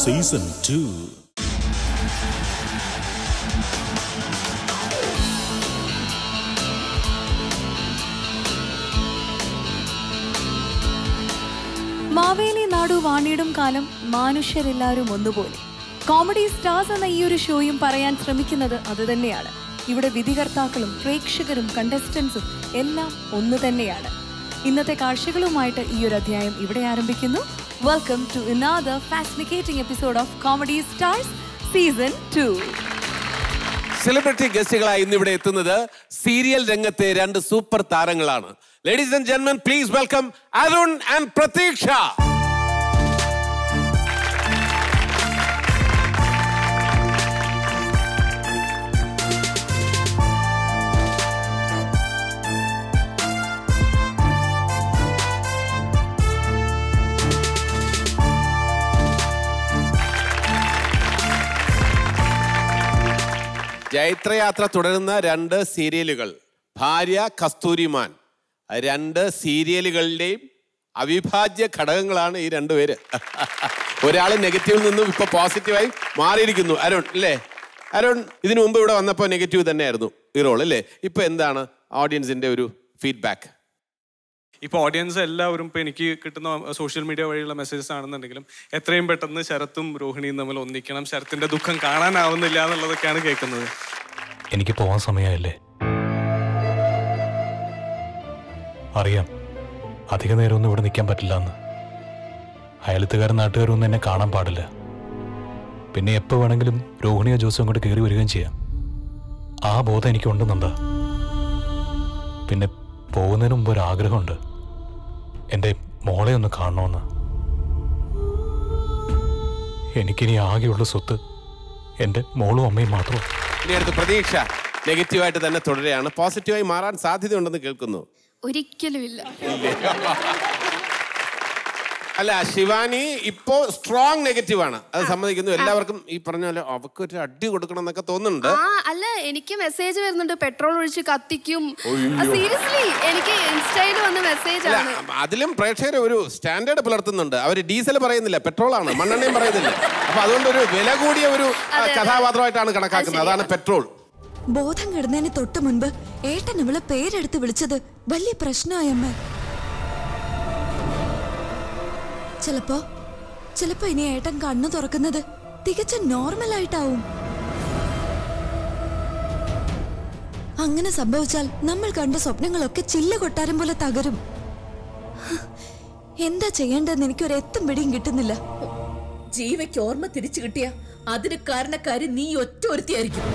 Season two Maveli നാടു വാണിടും കാലം മനുഷ്യരെല്ലാവരും ഒന്നുപോലെ കോമഡി സ്റ്റാർസ് എന്ന ഈ ഒരു ഷോയും പറയാൻ ശ്രമിക്കുന്നത് അതുതന്നെയാണ് ഇവിടെ വിധികർത്താക്കളും പ്രേക്ഷകരും കണ്ടസ്റ്റൻസും എല്ലാം ഒന്ന് തന്നെയാണ് ഇന്നത്തെ കാഴ്ചകളുമായിട്ട് ഈ ഒരു അധ്യായം ഇവിടെ ആരംഭിക്കുന്നു welcome to another fascinating episode of comedy stars season two celebrity ഗസ്റ്റുകളായി ഇന്ന് ഇവിടെ എത്തുന്നത് സീരിയൽ രംഗത്തെ രണ്ട് സൂപ്പർ താരങ്ങളാണ് ലേഡീസ് ആൻഡ് ജെന്മൻ please welcome Arun and Pratheeksha ജൈത്രയാത്ര തുടരുന്ന രണ്ട് സീരിയലുകൾ ഭാര്യ കസ്തൂരിമാൻ രണ്ട് സീരിയലുകളുടെയും അവിഭാജ്യ ഘടകങ്ങളാണ് ഈ രണ്ടുപേര് ഒരാൾ നെഗറ്റീവിൽ നിന്നും ഇപ്പൊ പോസിറ്റീവായി മാറിയിരിക്കുന്നു അരുൺ അല്ലേ അരുൺ ഇതിനു മുമ്പ് ഇവിടെ വന്നപ്പോൾ നെഗറ്റീവ് തന്നെയായിരുന്നു ഈ റോൾ അല്ലേ ഇപ്പൊ എന്താണ് ഓഡിയൻസിന്റെ ഒരു ഫീഡ്ബാക്ക് ഇപ്പോൾ ഓഡിയൻസ് എല്ലാവരും ഇപ്പോൾ എനിക്ക് കിട്ടുന്ന സോഷ്യൽ മീഡിയ വഴിയുള്ള മെസ്സേജസ് ആണെന്നുണ്ടെങ്കിലും എത്രയും പെട്ടെന്ന് ശരത്തും രോഹിണിയും തമ്മിൽ ഒന്നിക്കണം ശരത്തിന്റെ ദുഃഖം കാണാനാവുന്നില്ല എന്നുള്ളതൊക്കെയാണ് കേൾക്കുന്നത് എനിക്ക് പോവാൻ സമയമായില്ലേ അറിയാം അധിക നേരമൊന്നും ഇവിടെ നിൽക്കാൻ പറ്റില്ല എന്ന് അയലത്തുകാരും നാട്ടുകാരും ഒന്നും എന്നെ കാണാൻ പാടില്ല പിന്നെ എപ്പോൾ വേണമെങ്കിലും രോഹിണിയോ ജോസും അങ്ങോട്ട് കയറി വരികയും ചെയ്യാം ആ ബോധം എനിക്കുണ്ടെന്നുണ്ടാ പിന്നെ പോകുന്നതിന് മുമ്പ് ഒരു ആഗ്രഹമുണ്ട് എൻ്റെ മോളെ ഒന്ന് കാണണമെന്ന് എനിക്കിനി ആകെയുള്ള സ്വത്ത് എൻ്റെ മോളും അമ്മയും മാത്രമാണ് ഇനി അടുത്ത് പ്രതീക്ഷ നെഗറ്റീവായിട്ട് തന്നെ തുടരുകയാണ് പോസിറ്റീവായി മാറാൻ സാധ്യതയുണ്ടെന്ന് കേൾക്കുന്നു ഒരിക്കലുമില്ല അല്ല ശിവാനി ഇപ്പോ സ്ട്രോങ് നെഗറ്റീവ് ആണ് അത് സമ്മതിക്കുന്നു എല്ലാവർക്കും ഈ പറഞ്ഞ പോലെ അവർക്ക് ഒരു അടി കൊടുക്കണം എന്നൊക്കെ തോന്നുന്നുണ്ട് ആ അല്ല എനിക്ക് മെസ്സേജ് വരുന്നുണ്ട് പെട്രോൾ ഒഴിച്ച് കത്തിക്കും സീരിയസ്ലി എനിക്ക് ഇൻസ്റ്റയിൽ വന്ന മെസ്സേജ് അല്ല ആണ് അതിലും പ്രേക്ഷകർ ഒരു സ്റ്റാൻഡേർഡ് പുലർത്തുന്നുണ്ട് അവർ ഡീസൽ പറയുന്നില്ല പെട്രോൾ ആണ് മണ്ണെണ്ണയും പറയുന്നില്ല അപ്പൊ അതുകൊണ്ട് ഒരു വില കൂടിയ ഒരു ആ, കഥാപാത്രമായിട്ടാണ് കണക്കാക്കുന്നത് അതാണ് പെട്രോൾ ബോധം കെടുന്നതിന് തൊട്ട് മുൻപ് ഏട്ടൻ അവളെ പേരെടുത്ത് വിളിച്ചത് വലിയ പ്രശ്നമായമ്മ ചിലപ്പോ ചിലപ്പോ ഇനി ഏട്ടൻ കണ്ണു തുറക്കുന്നത് തികച്ചും നോർമൽ ആയിട്ടാവും അങ്ങനെ സംഭവിച്ചാൽ നമ്മൾ കണ്ട സ്വപ്നങ്ങളൊക്കെ ചില്ല കൊട്ടാരം പോലെ തകരും എന്താ ചെയ്യേണ്ടതെന്ന് എനിക്കൊരു എത്തും പിടിയും കിട്ടുന്നില്ല ജീവയ്ക്ക് ഓർമ്മ തിരിച്ചു കിട്ടിയ അതിന് കാരണക്കാരി നീ ഒറ്റ ഒരുത്തിയായിരിക്കും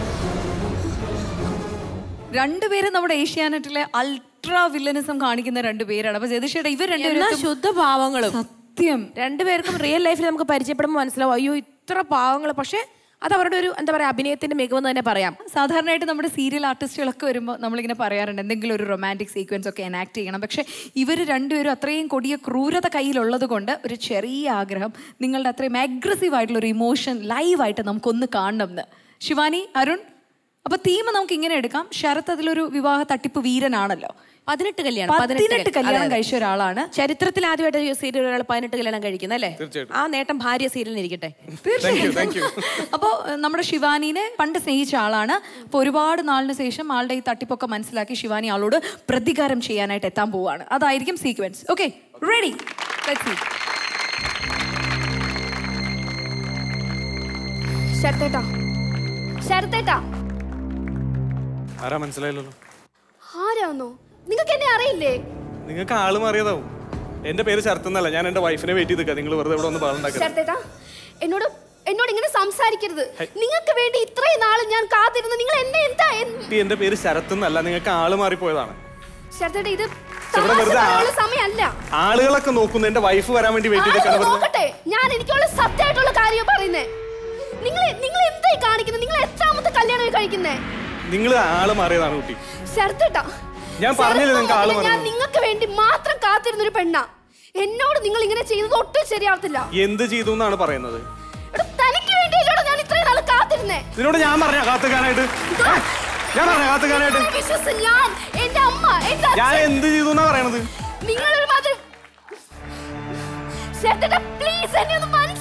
രണ്ടുപേരും നമ്മുടെ ഏഷ്യാനെറ്റിലെ അൾട്രാ വില്ലനിസം കാണിക്കുന്ന രണ്ടുപേരാണ് അപ്പൊ ജതിഷയുടെ ഇവർ എന്നാ രണ്ടുപേരും ശുദ്ധ പാവങ്ങളും സത്യം രണ്ടുപേർക്കും റിയൽ ലൈഫിൽ നമുക്ക് പരിചയപ്പെടുമ്പോൾ മനസ്സിലാവും അയ്യോ ഇത്ര പാവങ്ങൾ പക്ഷെ അത് അവരുടെ ഒരു എന്താ പറയാ അഭിനയത്തിന്റെ മികവെന്ന് തന്നെ പറയാം സാധാരണയായിട്ട് നമ്മുടെ സീരിയൽ ആർട്ടിസ്റ്റുകളൊക്കെ വരുമ്പോൾ നമ്മളിങ്ങനെ പറയാറുണ്ട് എന്തെങ്കിലും ഒരു റൊമാൻറ്റിക് സീക്വൻസ് ഒക്കെ എനാക്ട് ചെയ്യണം പക്ഷേ ഇവർ രണ്ടുപേരും അത്രയും കൊടിയ ക്രൂരത കയ്യിലുള്ളത് കൊണ്ട് ഒരു ചെറിയ ആഗ്രഹം നിങ്ങളുടെ അത്രയും അഗ്രസീവ് ആയിട്ടുള്ള ഒരു ഇമോഷൻ ലൈവായിട്ട് നമുക്കൊന്ന് കാണണം എന്ന് ശിവാനി അരുൺ അപ്പൊ തീം നമുക്ക് ഇങ്ങനെ എടുക്കാം ശരത് അതിലൊരു വിവാഹ തട്ടിപ്പ് വീരനാണല്ലോ പതിനെട്ട് കല്യാണം പതിനെട്ട് കല്യാണം കഴിച്ച ഒരാളാണ് ചരിത്രത്തിൽ ആദ്യമായിട്ട് സീരിയൽ ഒരാൾ പതിനെട്ട് കല്യാണം കഴിക്കുന്നത് അല്ലേ തീർച്ചയായിട്ടും. ആ നേട്ടം ഭാര്യ സീരിയലിന് ഇരിക്കട്ടെ അപ്പോൾ നമ്മുടെ ശിവാനിനെ പണ്ട് സ്നേഹിച്ച ആളാണ് അപ്പോൾ ഒരുപാട് നാളിന് ശേഷം ആളുടെ ഈ തട്ടിപ്പൊക്കെ മനസ്സിലാക്കി ശിവാനി ആളോട് പ്രതികാരം ചെയ്യാനായിട്ട് എത്താൻ പോവാണ് അതായിരിക്കും സീക്വൻസ് ഓക്കെ റെഡി ശരത്തേട്ടാ ശരത്തേട്ടാ ആരാ മനസ്സിലായില്ലല്ലോ ആരാന്നോ നിങ്ങൾക്ക് എന്നെ അറിയില്ലേ നിങ്ങൾക്ക് ആള് മാറിയതാവും എന്റെ പേര് ശരത്ത് എന്നല്ല ഞാൻ എന്റെ വൈഫിനെ വെയിറ്റ് ചെയ്ത് നിങ്ങൾ വെറുതെ ഇവിടെ ഒന്ന് പാടുണ്ടാക്കരുത് ശരത്തേട്ടാ എന്നോട് എന്നോട് ഇങ്ങനെ സംസാരിക്കരുത് നിങ്ങൾക്ക് വേണ്ടി ഇത്രയും നാൾ ഞാൻ കാത്തിരുന്നു നിങ്ങൾ എന്നെ എന്താ എന്ത്- കുട്ടി, എന്റെ പേര് ശരത്ത് എന്നല്ല നിങ്ങൾക്ക് ആള് മാറിപ്പോയതാണ് ശരത്തേട്ടാ ഇത് ഇവിടെ തമാശ വെറുതെ ആ- പറയാനുള്ള സമയമല്ല ആളുകളൊക്കെ നോക്കുന്നു എന്റെ വൈഫ് വരാൻ വേണ്ടി വെയിറ്റ് ചെയ്തൊക്കെ ആളുകൾ വെറുതെ നോക്കട്ടെ ഞാൻ എനിക്കുള്ള സത്യമായിട്ടുള്ള കാര്യം പറയുന്നേ നിങ്ങൾ നിങ്ങൾ എന്തായി കാണിക്കുന്നത് നിങ്ങൾ എത്രാമത്തെ കല്യാണം കഴിക്കുന്നേ നിങ്ങൾ ആള് മാറിയതാണ് കുട്ടി ശരത്തേട്ടാ ഞാൻ പറഞ്ഞില്ലേ നിങ്ങൾക്ക് ആള് ഞാൻ മാറിയത് നിങ്ങൾക്ക് വേണ്ടി മാത്രം കാത്തിരുന്ന ഒരു പെണ്ണ എന്നോട് നിങ്ങൾ ഇങ്ങനെ ചെയ്യുന്നത് ഒട്ടും ശരിയാവത്തില്ല എന്ത് ചെയ്തു എന്നാണ് പറയുന്നത് എടാ, തനിക്ക് വേണ്ടിയല്ലോടാ ഞാൻ ഇത്രയും നാൾ കാത്തിരുന്നേ ഇതിനോട് ഞാൻ പറഞ്ഞ കാത്തുക്കാനായിട്ട് ഞാൻ പറഞ്ഞ കാത്തുക്കാനായിട്ട് നിങ്ങളെ വിശ്വസിച്ച് ഞാൻ എന്റെ അമ്മ എന്റെ ഞാൻ അച്ഛൻ എന്ത് ചെയ്തു എന്നാ പറയണത് നിങ്ങളൊരു മാതിരി ചേട്ടേട്ടാ പ്ലീസ് എന്നെ ഒന്ന് മനസ്സിലാക്കി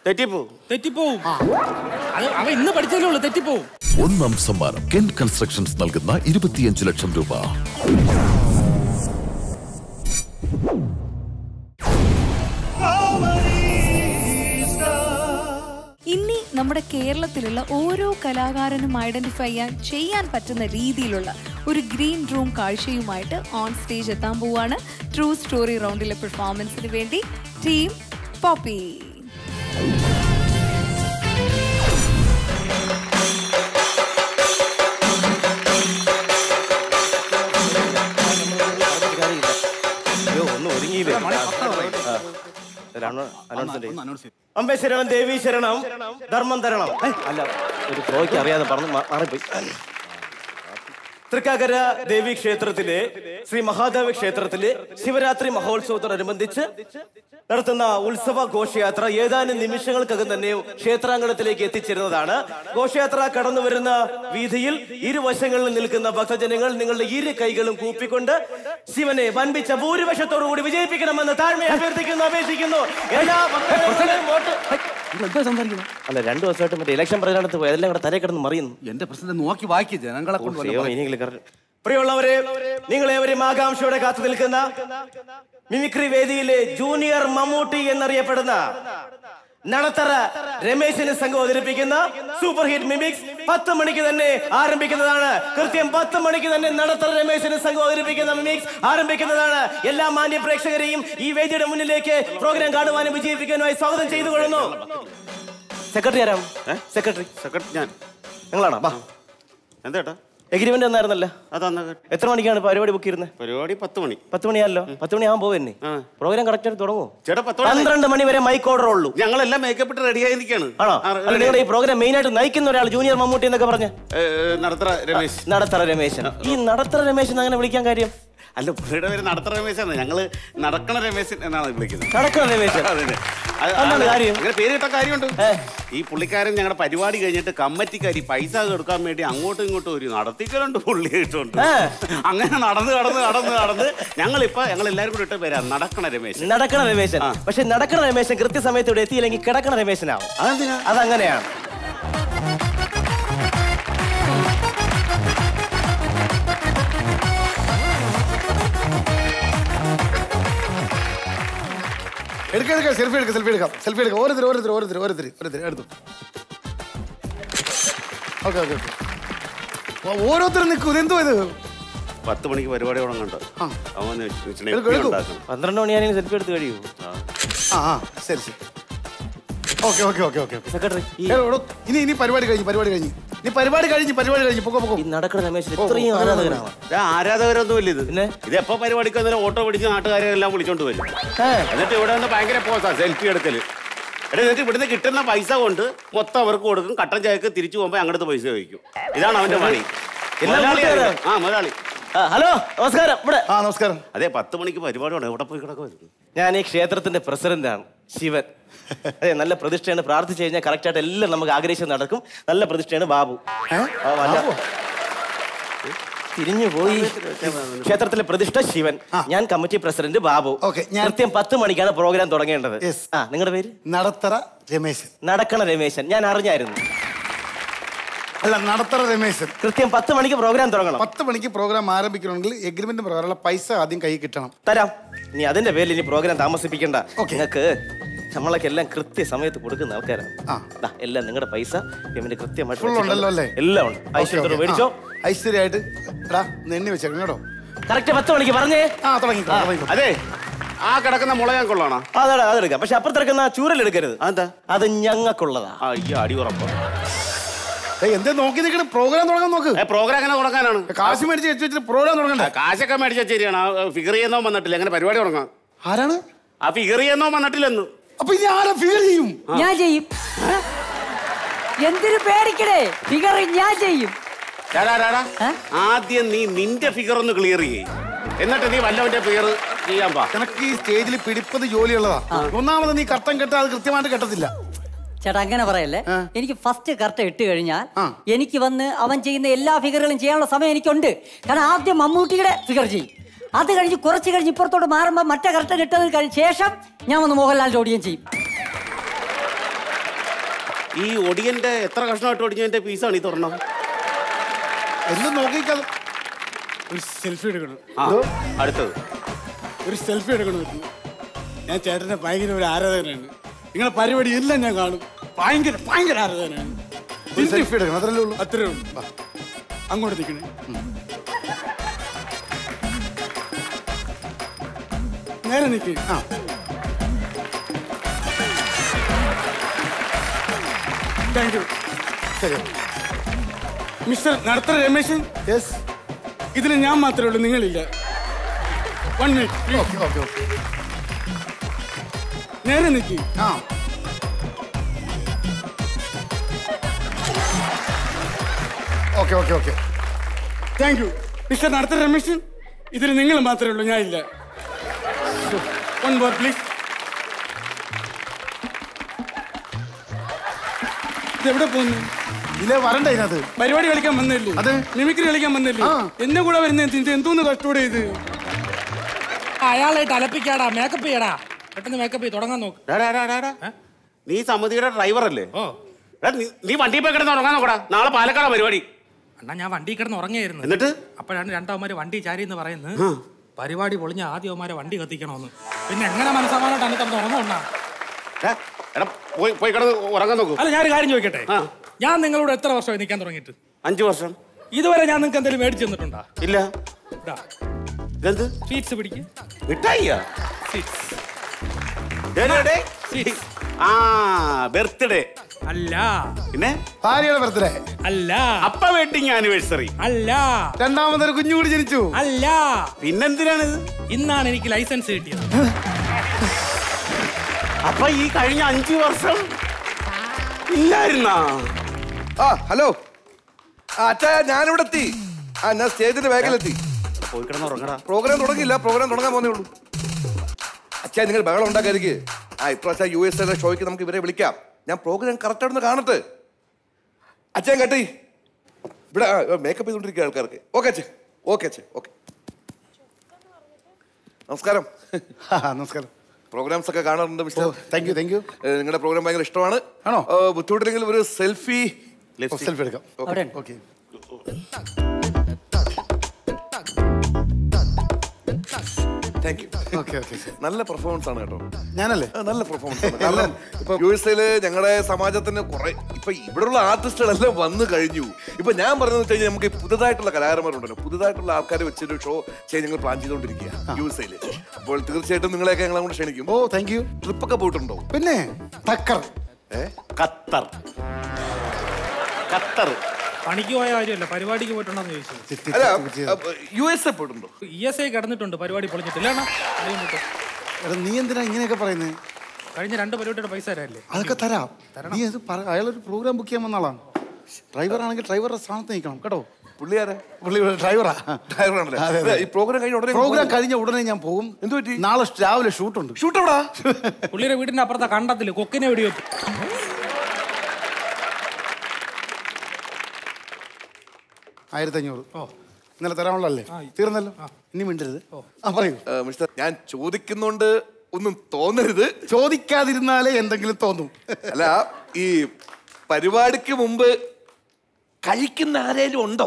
തെറ്റിപ്പോ തെറ്റിപ്പോവും അത് അവ ഇന്ന് പഠിച്ചതേ ഉള്ളൂ തെറ്റിപ്പോവും ഒന്നാം സമ്മാനം കെൻ കൺസ്ട്രക്ഷൻസ് നൽകുന്ന ഇരുപത്തിയഞ്ച് ലക്ഷം രൂപ ഇനി നമ്മുടെ കേരളത്തിലുള്ള ഓരോ കലാകാരനും ഐഡന്റിഫൈ ചെയ്യാൻ ചെയ്യാൻ പറ്റുന്ന രീതിയിലുള്ള ഒരു ഗ്രീൻ റൂം കാഴ്ചയുമായിട്ട് ഓൺ സ്റ്റേജ് എത്താൻ പോവാണ് ട്രൂ സ്റ്റോറി റൗണ്ടിലെ പെർഫോമൻസിന് വേണ്ടി ടീം പോപ്പി അയ്യോ ഒന്നും ഒരുങ്ങിയില്ലേ ആ. ഒരു അനൗ- announcement ചെയ്യ്. അമ്പേ ശരണം ദേവി ശരണം ധർമ്മം തരണം ഏ, അല്ല ഒരു ഫ്ലോയ്ക്ക് അറിയാതെ പറഞ്ഞു മാ- മാറിപ്പോയി തൃക്കാക്കര ദേവി ക്ഷേത്രത്തിലെ ശ്രീ മഹാദേവ ക്ഷേത്രത്തിലെ ശിവരാത്രി മഹോത്സവത്തോടനുബന്ധിച്ച് നടത്തുന്ന ഉത്സവ ഘോഷയാത്ര ഏതാനും നിമിഷങ്ങൾക്കകം തന്നെ ക്ഷേത്രാങ്കണത്തിലേക്ക് എത്തിച്ചേരുന്നതാണ് ഘോഷയാത്ര കടന്നു വരുന്ന വീതിയിൽ ഇരുവശങ്ങളിൽ നിൽക്കുന്ന ഭക്തജനങ്ങൾ നിങ്ങളുടെ ഇരു കൈകളും കൂപ്പിക്കൊണ്ട് ശിവനെ വൻപിച്ച ഭൂരിപക്ഷത്തോടു കൂടി വിജയിപ്പിക്കണമെന്ന് താഴ്മയെ അഭ്യർത്ഥിക്കുന്നു അപേക്ഷിക്കുന്നു എല്ലാ ഭക്തജനങ്ങളെയും വോട്ട് അല്ല രണ്ടു ദിവസമായിട്ട് മറ്റേ ഇലക്ഷൻ പ്രചാരണത്തിൽ പോയി അതെല്ലാം കൂടെ തലേ കിടന്ന് മറിയുന്നു എന്റെ പ്രശ്നം നോക്കി വായിക്കും ജനങ്ങളെ കൊണ്ട് വല്ല ദൈവമേ, ഇനിയെങ്കിലും കറ- പ്രിയമുള്ളവരെ നിങ്ങളേവരും ആകാംക്ഷയോടെ കാത്തു നിൽക്കുന്ന മിമിക്രി വേദിയിലെ ജൂനിയർ മമ്മൂട്ടി എന്നറിയപ്പെടുന്ന നടത്തറ രമേശിന് സംഘം അവതരിപ്പിക്കുന്ന സൂപ്പർ ഹിറ്റ് മിമിക്സ് പത്ത് മണിക്ക് തന്നെ ആരംഭിക്കുന്നതാണ് കൃത്യം പത്ത് മണിക്ക് തന്നെ നടത്തറ രമേശിന് സംഘം അവതരിപ്പിക്കുന്ന മിമിക്സ് ആരംഭിക്കുന്നതാണ് എല്ലാ മാന്യ പ്രേക്ഷകരെയും ഈ വേദിയുടെ മുന്നിലേക്ക് പ്രോഗ്രാം കാണുവാനും വിജയിപ്പിക്കാനുമായി സ്വാഗതം ചെയ്തു കൊള്ളുന്നു സെക്രട്ടറി ആരാം സെക്രട്ടറി സെക്രട്ടറി ഞാൻ നിങ്ങളാണോ ബാ എന്തേട്ടാ എഗ്രിമെന്റ് എന്നായിരുന്നല്ലോ അതാ എത്ര മണിക്കാണ് പരിപാടി ബുക്ക് ചെയ്യുന്നത് പരിപാടി പത്ത് മണി പത്ത് മണിയാണല്ലോ പത്ത് മണിയാകുമ്പോൾ പോവന്നെ പ്രോഗ്രാം കറക്റ്റ് ആയിട്ട് തുടങ്ങുമോ ചേട്ടാ പത്ത് പന്ത്രണ്ട് മണി വരെ മൈക്ക് ഓർഡർ ഉള്ളൂ ഞങ്ങളെല്ലാം മേക്കപ്പ് ഇട്ട് റെഡി ആയിരിക്കാണ് ആണോ അല്ല നിങ്ങളുടെ ഈ പ്രോഗ്രാം മെയിൻ ആയിട്ട് നയിക്കുന്ന ഒരാൾ ജൂനിയർ മമ്മൂട്ടി എന്നൊക്കെ പറഞ്ഞ നടത്തറ രമേശ് നടത്തറ രമേശൻ ഈ നടത്തറ രമേശൻ അങ്ങനെ വിളിക്കാൻ കാര്യം അല്ല പുള്ളിയുടെ പേര് നടത്തറ രമേശാണ് ഞങ്ങള് നടക്കണ രമേശൻ എന്നാണ് വിളിക്കുന്നത് നടക്കണ രമേശൻ? അതെ, അതെ. അത് എന്താണ് അത് കാര്യം? അങ്ങനെ പേര് കിട്ടാൻ കാര്യമുണ്ട് ഈ പുള്ളിക്കാരൻ ഞങ്ങളുടെ പരിപാടി കഴിഞ്ഞിട്ട് കമ്മറ്റിക്കാരി പൈസ കൊടുക്കാൻ വേണ്ടി അങ്ങോട്ടും ഇങ്ങോട്ടും ഒരു നടത്തിക്കലുണ്ട് പുള്ളി ഇട്ടുണ്ട് അങ്ങനെ നടന്ന് നടന്ന് നടന്ന് നടന്ന് ഞങ്ങളിപ്പോ ഞങ്ങൾ എല്ലാവരും കൂടി ഇട്ട പേരാ നടക്കണ രമേശൻ നടക്കണ രമേശൻ പക്ഷെ നടക്കണ രമേശൻ കൃത്യസമയത്ത് ഇവിടെ എത്തിയില്ലെങ്കിൽ കിടക്കണ രമേശനാവും അതങ്ങനെയാണ് എടുക്കാം എടുക്കാം സെൽഫി എടുക്കാം സെൽഫി എടുക്കാം സെൽഫി എടുക്കാം ഓരോരുത്തർ ഓരോരുത്തർ ഓരോരുത്തർ ഓരോരുത്തർ ഓരോരുത്തർ എടുത്തു ഓക്കെ ഓക്കെ ഓക്കെ ഓരോരുത്തരും നിൽക്കും ഇതെന്തോ ഇത് പത്ത് മണിക്ക് പരിപാടി തുടങ്ങണ്ട അവൻ എടുക്കൂ, എടുക്കൂ. ഉണ്ടാക്കണം പന്ത്രണ്ട് മണിയാണെങ്കിൽ സെൽഫി എടുത്ത് കഴിയൂ ആ ആ ശരി ശരി okay okay okay okay secretary ഇനി ഇനി പരിപാടി കഴിഞ്ഞു പരിപാടി കഴിഞ്ഞു ഇനി പരിപാടി കഴിഞ്ഞു പരിപാടി കഴിഞ്ഞു പൊക്കോ പൊക്കോ ഈ നടക്കണ രമേശൻ ഇത്രയും ആരാധകരാണ് ഇത് ആരാധകരൊന്നും ഇല്ല ഇത് ഇത് എപ്പോ പരിപാടിക്ക് വന്നാലും ഓട്ടോ പിടിച്ച് നാട്ടുകാരെ എല്ലാം വിളിച്ചോണ്ട് വരും എന്നിട്ട് ഇവിടെ നിന്ന് ഭയങ്കര പോസാ സെൽഫി എടുക്കല് എടാ എന്നിട്ട് ഇവിടുന്ന് കിട്ടുന്ന പൈസ കൊണ്ട് മൊത്തം അവർക്ക് കൊടുക്കും കട്ടൻ ചായക്ക് തിരിച്ചു പോകുമ്പോ അങ്ങോട്ട് പൈസ ചോദിക്കും ഇതാണ് അവന്റെ പണി എല്ലാം മുതലാളിയാണ്. കൂട്ടുകാരാ? ആ മുതലാളി ഹലോ നമസ്കാരം ഇവിടെ ആ നമസ്കാരം അതെ പത്ത് മണിക്ക് പരിപാടിയാണ് എവിടെ പോയി കിടക്കും ഞാൻ ഈ ക്ഷേത്രത്തിന്റെ പ്രസിഡന്റാണ് ശിവൻ അതെ നല്ല പ്രതിഷ്ഠയാണ് പ്രാർത്ഥിച്ചു കഴിഞ്ഞാൽ കറക്റ്റ് ആയിട്ട് എല്ലാം നമുക്ക് ആഗ്രഹിച്ചത് നടക്കും നല്ല പ്രതിഷ്ഠയാണ് ബാബു ആ, അല്ല. തിരിഞ്ഞു പോയി ക്ഷേത്രത്തിലെ പ്രതിഷ്ഠ ശിവൻ ഞാൻ കമ്മിറ്റി പ്രസിഡന്റ് ബാബു കൃത്യം പത്ത് മണിക്കാണ് പ്രോഗ്രാം തുടങ്ങേണ്ടത് ആ നിങ്ങളുടെ പേര് നടത്തറ രമേശൻ നടക്കണ രമേശൻ ഞാൻ അറിഞ്ഞായിരുന്നു അല്ല നടത്തറ രമേശൻ കൃത്യം പത്ത് മണിക്ക് പ്രോഗ്രാം തുടങ്ങണം പത്ത് മണിക്ക് പ്രോഗ്രാം ആരംഭിക്കണമെങ്കിൽ എഗ്രിമെന്റ് പ്രകാരമുള്ള പൈസ ആദ്യം കൈ കിട്ടണം തരാം ഇനി അതിന്റെ പേരിൽ ഇനി പ്രോഗ്രാം താമസിപ്പിക്കണ്ട നിങ്ങൾക്ക് നമ്മളൊക്കെ എല്ലാം കൃത്യസമയത്ത് കൊടുക്കുന്ന ആൾക്കാരാണ് ദാ, എല്ലാം നിങ്ങളുടെ പൈസ പേയ്മെന്റ് കൃത്യമായിട്ട് Full ഉണ്ടല്ലോ അല്ലേ? വെച്ചിട്ടുണ്ട്. എല്ലാം ഉണ്ട് ഐശ്വര്യത്തോട് മേടിച്ചോ ഐശ്വര്യമായിട്ട് എടാ നെണ്ണി വെച്ചേക്കണം കേട്ടോ കറക്റ്റ് പത്ത് മണിക്ക് പറഞ്ഞേ ആ തുടങ്ങി തുടങ്ങി അതെ ആ കിടക്കുന്ന മുള ഞാൻ കൊള്ളാണോ അതാണ് അതെടുക്കാം പക്ഷെ അപ്പുറത്തിറക്കുന്ന ചൂരൽ എടുക്കരുത് അതെന്താ അത് ഞങ്ങൾക്കുള്ളതാ അയ്യോ അടി ഉറപ്പാ എന്തേ നോക്കി നിൽക്കണം പ്രോഗ്രാം തുടങ്ങാൻ നോക്ക് പ്രോഗ്രാം എങ്ങനെ തുടങ്ങാനാണ് കാശ് മേടിച്ച് വെച്ച് വെച്ചിട്ട് പ്രോഗ്രാം തുടങ്ങണ്ടേ കാശൊക്കെ മേടിച്ച ശരിയാണ് ഫിഗർ ചെയ്യുന്നോ വന്നിട്ടില്ല എങ്ങനെ പരിപാടി തുടങ്ങാം ആരാണ് ആ ഫിഗർ ചെയ്യുന്നോ വന്നിട്ടില്ലെന്ന് അപ്പൊ ഇനി ആരാ ഫിഗർ ചെയ്യും ഞാൻ ചെയ്യും എന്തിനു പേടിക്കണേ ഫിഗർ ഞാൻ ചെയ്യും രാടാ, രാടാ. ആദ്യം നീ നിന്റെ ഫിഗർ ഒന്ന് ക്ലിയർ ചെയ്യേ എന്നിട്ട് നീ വല്ലവന്റെ ഫിഗർ ചെയ്യാൻ പാ നിനക്ക് ഈ സ്റ്റേജിൽ പിടിപ്പത് ജോലിയുള്ളതാ ഒന്നാമത് നീ കട്ടം കെട്ടാ അത് കൃത്യമായിട്ട് കെട്ടത്തില്ല ചേട്ടാ അങ്ങനെ പറയല്ലേ എനിക്ക് ഫസ്റ്റ് കറക്റ്റ് ഇട്ട് കഴിഞ്ഞാൽ എനിക്ക് വന്ന് അവൻ ചെയ്യുന്ന എല്ലാ ഫിഗറുകളും ചെയ്യാനുള്ള സമയം എനിക്കുണ്ട് കാരണം ആദ്യം മമ്മൂട്ടിയുടെ ഫിഗർ ചെയ്യും അത് കഴിഞ്ഞ് കുറച്ച് കഴിഞ്ഞ് ഇപ്പുറത്തോട്ട് മാറുമ്പോൾ മറ്റേ കറക്റ്റ് ഇട്ടതിന് കഴിഞ്ഞ ശേഷം ഞാൻ വന്ന് മോഹൻലാലിന്റെ ഓടിയും ചെയ്യും ഈ ഒടിയന്റെ എത്ര കഷ്ണമായിട്ട് ഒടിഞ്ഞതിന്റെ പീസാണ് ഈ തുറണം എന്ന് നോക്കിക്കാതെ ഒരു സെൽഫി എടുക്കണം ആ അടുത്തത് ഒരു സെൽഫി എടുക്കണമായിരുന്നു ഞാൻ ചേട്ടന്റെ ഭയങ്കര ഒരു ആരാധകനാണ് നിങ്ങളെ പരിപാടി എല്ലാം ഞാൻ കാണും ഭയങ്കര ഭയങ്കര ആരാധകനാണ് ഒരു selfie എടുക്കണം, അത്രല്ലേ ഉള്ളൂ? അത്രേ ഉള്ളൂ വാ. അങ്ങോട്ട് നിൽക്കണേ നേരെ നിൽക്ക് ആ താങ്ക് യു ശരി മിസ്റ്റർ നടത്തറ രമേശൻ യെസ് ഇതിൽ ഞാൻ മാത്രമേ ഉള്ളൂ നിങ്ങളില്ല one minute okay okay okay നേരെ നിൽക്കി ആ okay okay okay thank you mister നടത്തറ രമേശൻ ഇതിൽ നിങ്ങൾ മാത്രമേ ഉള്ളൂ ഞാൻ ഇല്ല വൺ മോർ പ്ലീസ് ഇതെവിടെ പോകുന്നു ഇതിലെ വരണ്ട ഇതിനകത്ത് പരിപാടി കളിക്കാൻ വന്നില്ലേ അതെ. മിമിക്രി കളിക്കാൻ വന്നില്ലേ എന്നെ കൂടെ വരുന്ന എന്തോന്ന് കഷ്ടോടെ ഇത് അയാളായിട്ട് അലപ്പിക്കാടാ മേക്കപ്പ് ചെയ്യടാ പെട്ടെന്ന് മേക്കപ്പ് ചെയ്ത് തുടങ്ങാൻ നോക്ക് ഡാ, ഡാ, ഡാ, ഡാ, ഡാ. നീ സമിതിയുടെ ഡ്രൈവർ അല്ലേ നീ വണ്ടി പോയി കിടന്ന് ഉറങ്ങാൻ നോക്കടാ നാളെ പാലക്കാടാ പരിപാടി അണ്ണാ ഞാൻ വണ്ടി കിടന്ന് ഉറങ്ങിയായിരുന്നു എന്നിട്ട് അപ്പോഴാണ് രണ്ടവന്മാര് വണ്ടി ചാരി എന്ന് പറയുന്നത് പരിപാടി പൊളിഞ്ഞ ആദ്യം അവന്മാരെ വണ്ടി കത്തിക്കണമെന്ന് പിന്നെ എങ്ങനെ മനസ്സമാനായിട്ട് അന്ന് കിടന്ന് ഉറങ്ങുണ്ടാ ഏ, എടാ പോയി പോയി കിടന്ന് ഉറങ്ങാൻ നോക്കൂ അല്ല ഞാനൊരു കാര്യം ചോദിക്കട്ടെ ഞാൻ നിങ്ങളോട് എത്ര വർഷമായി നിൽക്കാൻ തുടങ്ങിയിട്ട് അഞ്ചു വർഷം ഇതുവരെ ഞാൻ നിങ്ങൾക്ക് എന്തെങ്കിലും മേടിച്ചു തന്നിട്ടുണ്ടോ ഇല്ല ഇതാ ഇതെന്ത് സ്വീറ്റ്സ് പിടിക്ക് മിഠായിയാ ഏതാടെ? ആ ബർത്ത്ഡേ അല്ല പിന്നെ ഭാര്യയുടെ ബർത്ത്ഡേ അല്ല അപ്പ വെഡിങ് ആനിവേഴ്സറി അല്ല രണ്ടാമതൊരു കുഞ്ഞു കൂടി ജനിച്ചു അല്ല പിന്നെന്തിനാണിത് ഇന്നാണ് എനിക്ക് ലൈസൻസ് കിട്ടിയത് അപ്പൊ ഈ കഴിഞ്ഞ അഞ്ചു വർഷം ഇല്ലായിരുന്നാ ആ ഹലോ ആ അച്ഛാ ഞാനിവിടെ എത്തി ആ ഞാൻ സ്റ്റേജിന്റെ ബാഗിലെത്തി പോയി കിടന്ന് ഉറങ്ങടാ പ്രോഗ്രാം തുടങ്ങിയില്ല പ്രോഗ്രാം തുടങ്ങാൻ പോകുന്നേ ഉള്ളൂ അച്ഛാ നിങ്ങൾ ബഹളം ഉണ്ടാക്കാതിരിക്കുക ആ ഇപ്രാവശ്യം യു എസ് എയുടെ ഷോയ്ക്ക് നമുക്ക് ഇവരെ വിളിക്കാം ഞാൻ പ്രോഗ്രാം കറക്റ്റ് ആണെന്ന് കാണട്ടെ അച്ഛൻ കേട്ടി ഇവിടെ മേക്കപ്പ് ചെയ്തുകൊണ്ടിരിക്കുക ആൾക്കാർക്ക് ഓക്കെ അച്ഛൻ ഓക്കെ അച്ഛൻ ഓക്കെ നമസ്കാരം നമസ്കാരം പ്രോഗ്രാംസ് ഒക്കെ കാണാറുണ്ട് mister thank you thank you നിങ്ങളുടെ പ്രോഗ്രാം ഭയങ്കര ഇഷ്ടമാണ് ആണോ ബുദ്ധിമുട്ടില്ലെങ്കിൽ ഒരു സെൽഫി സെൽഫി എടുക്കാം okay okay thank you okay okay നല്ല പെർഫോമൻസ് ആണ് കേട്ടോ ഞാനല്ലേ ആ, നല്ല പെർഫോമൻസ് ആണ് കാരണം ഇപ്പൊ യു എസ് എയില് ഞങ്ങളുടെ സമാജത്തിന് കുറെ ഇപ്പൊ ഇവിടെയുള്ള ആർട്ടിസ്റ്റുകളെല്ലാം വന്നു കഴിഞ്ഞു ഇപ്പൊ ഞാൻ പറഞ്ഞതെന്ന് വെച്ച് കഴിഞ്ഞാൽ നമുക്ക് ഈ പുതുതായിട്ടുള്ള കലാകാരന്മാരുണ്ടല്ലോ പുതുതായിട്ടുള്ള ആൾക്കാരെ വെച്ചൊരു ഷോ ചെയ്യാൻ ഞങ്ങൾ പ്ലാൻ ചെയ്തുകൊണ്ടിരിക്കുക യു എസ് എയില് അപ്പോൾ തീർച്ചയായിട്ടും നിങ്ങളെയൊക്കെ ഞങ്ങളെ കൊണ്ട് ക്ഷണിക്കും ഓ താങ്ക് യു ട്രിപ്പ് ഒക്കെ പോയിട്ടുണ്ടോ പിന്നെ തക്കർ ഏ ഖത്തർ ഖത്തർ പണിക്ക് പോയ കാര്യമല്ല പരിപാടിക്ക് പോയിട്ടുണ്ടോന്ന് ചോദിച്ചു അല്ല യു എസ് എ പോയിട്ടുണ്ടോ ഇ എസ് ഐ കിടന്നിട്ടുണ്ട് പരിപാടി പൊളിഞ്ഞിട്ടില്ല അണ്ണാ? അറിയുന്നുണ്ട്. എടാ നീ എന്തിനാ ഇങ്ങനെയൊക്കെ പറയുന്നത് കഴിഞ്ഞ രണ്ട് പരിപാടിയുടെ പൈസ തരാല്ലേ അതൊക്കെ തരാം നീ അത് പറ അയാളൊരു പ്രോഗ്രാം ബുക്ക് ചെയ്യാൻ വന്ന ആളാണ് ഡ്രൈവർ ആണെങ്കിൽ ഡ്രൈവറുടെ സ്ഥാനത്ത് നിൽക്കണം കേട്ടോ പുള്ളി ആരാ പുള്ളി ഡ്രൈവറാ ഡ്രൈവറാണല്ലേ അതെ, അതെ. ഈ പ്രോഗ്രാം കഴിഞ്ഞ ഉടനെ പ്രോഗ്രാം കഴിഞ്ഞ ഉടനെ ഞാൻ പോകും എന്ത് പറ്റി നാളെ രാവിലെ ഷൂട്ടുണ്ട് ഷൂട്ട് എവിടാ പുള്ളിയുടെ വീടിന്റെ അപ്പുറത്തെ കണ്ടത്തില് കൊക്കിനെ വെടിവെപ്പ് ആയിരത്തി അഞ്ഞൂറ് ഓ ഇന്നലെ തരാനുള്ളല്ലേ തീർന്നല്ലോ ഇനി മിണ്ടരുത് ആ പറയൂ ഏ, മിസ്റ്റർ ഞാൻ ചോദിക്കുന്നോണ്ട് ഒന്നും തോന്നരുത് ചോദിക്കാതിരുന്നാലേ എന്തെങ്കിലും തോന്നും അല്ല ഈ പരിപാടിക്ക് മുമ്പ് കഴിക്കുന്ന ആരേലും ഉണ്ടോ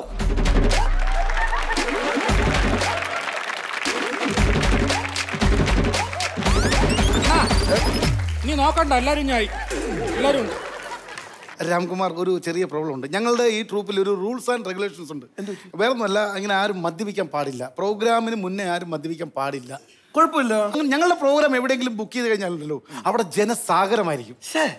നീ നോക്കണ്ട എല്ലാരും ഞാൻ എല്ലാരും ഉണ്ട് രാംകുമാർ ഒരു ചെറിയ പ്രോബ്ലം ഉണ്ട് ഞങ്ങളുടെ ഈ ട്രൂപ്പിൽ ഒരു റൂൾസ് ആൻഡ് റെഗുലേഷൻസ് ഉണ്ട് വേറെ ഒന്നുമല്ല അങ്ങനെ ആരും മദ്യപിക്കാൻ പാടില്ല പ്രോഗ്രാമിന് മുന്നേ ആരും മദ്യപിക്കാൻ പാടില്ല കുഴപ്പമില്ല അങ്ങനെ ഞങ്ങളുടെ പ്രോഗ്രാം എവിടെയെങ്കിലും ബുക്ക് ചെയ്ത് കഴിഞ്ഞാലുണ്ടല്ലോ അവിടെ ജനസാഗരമായിരിക്കും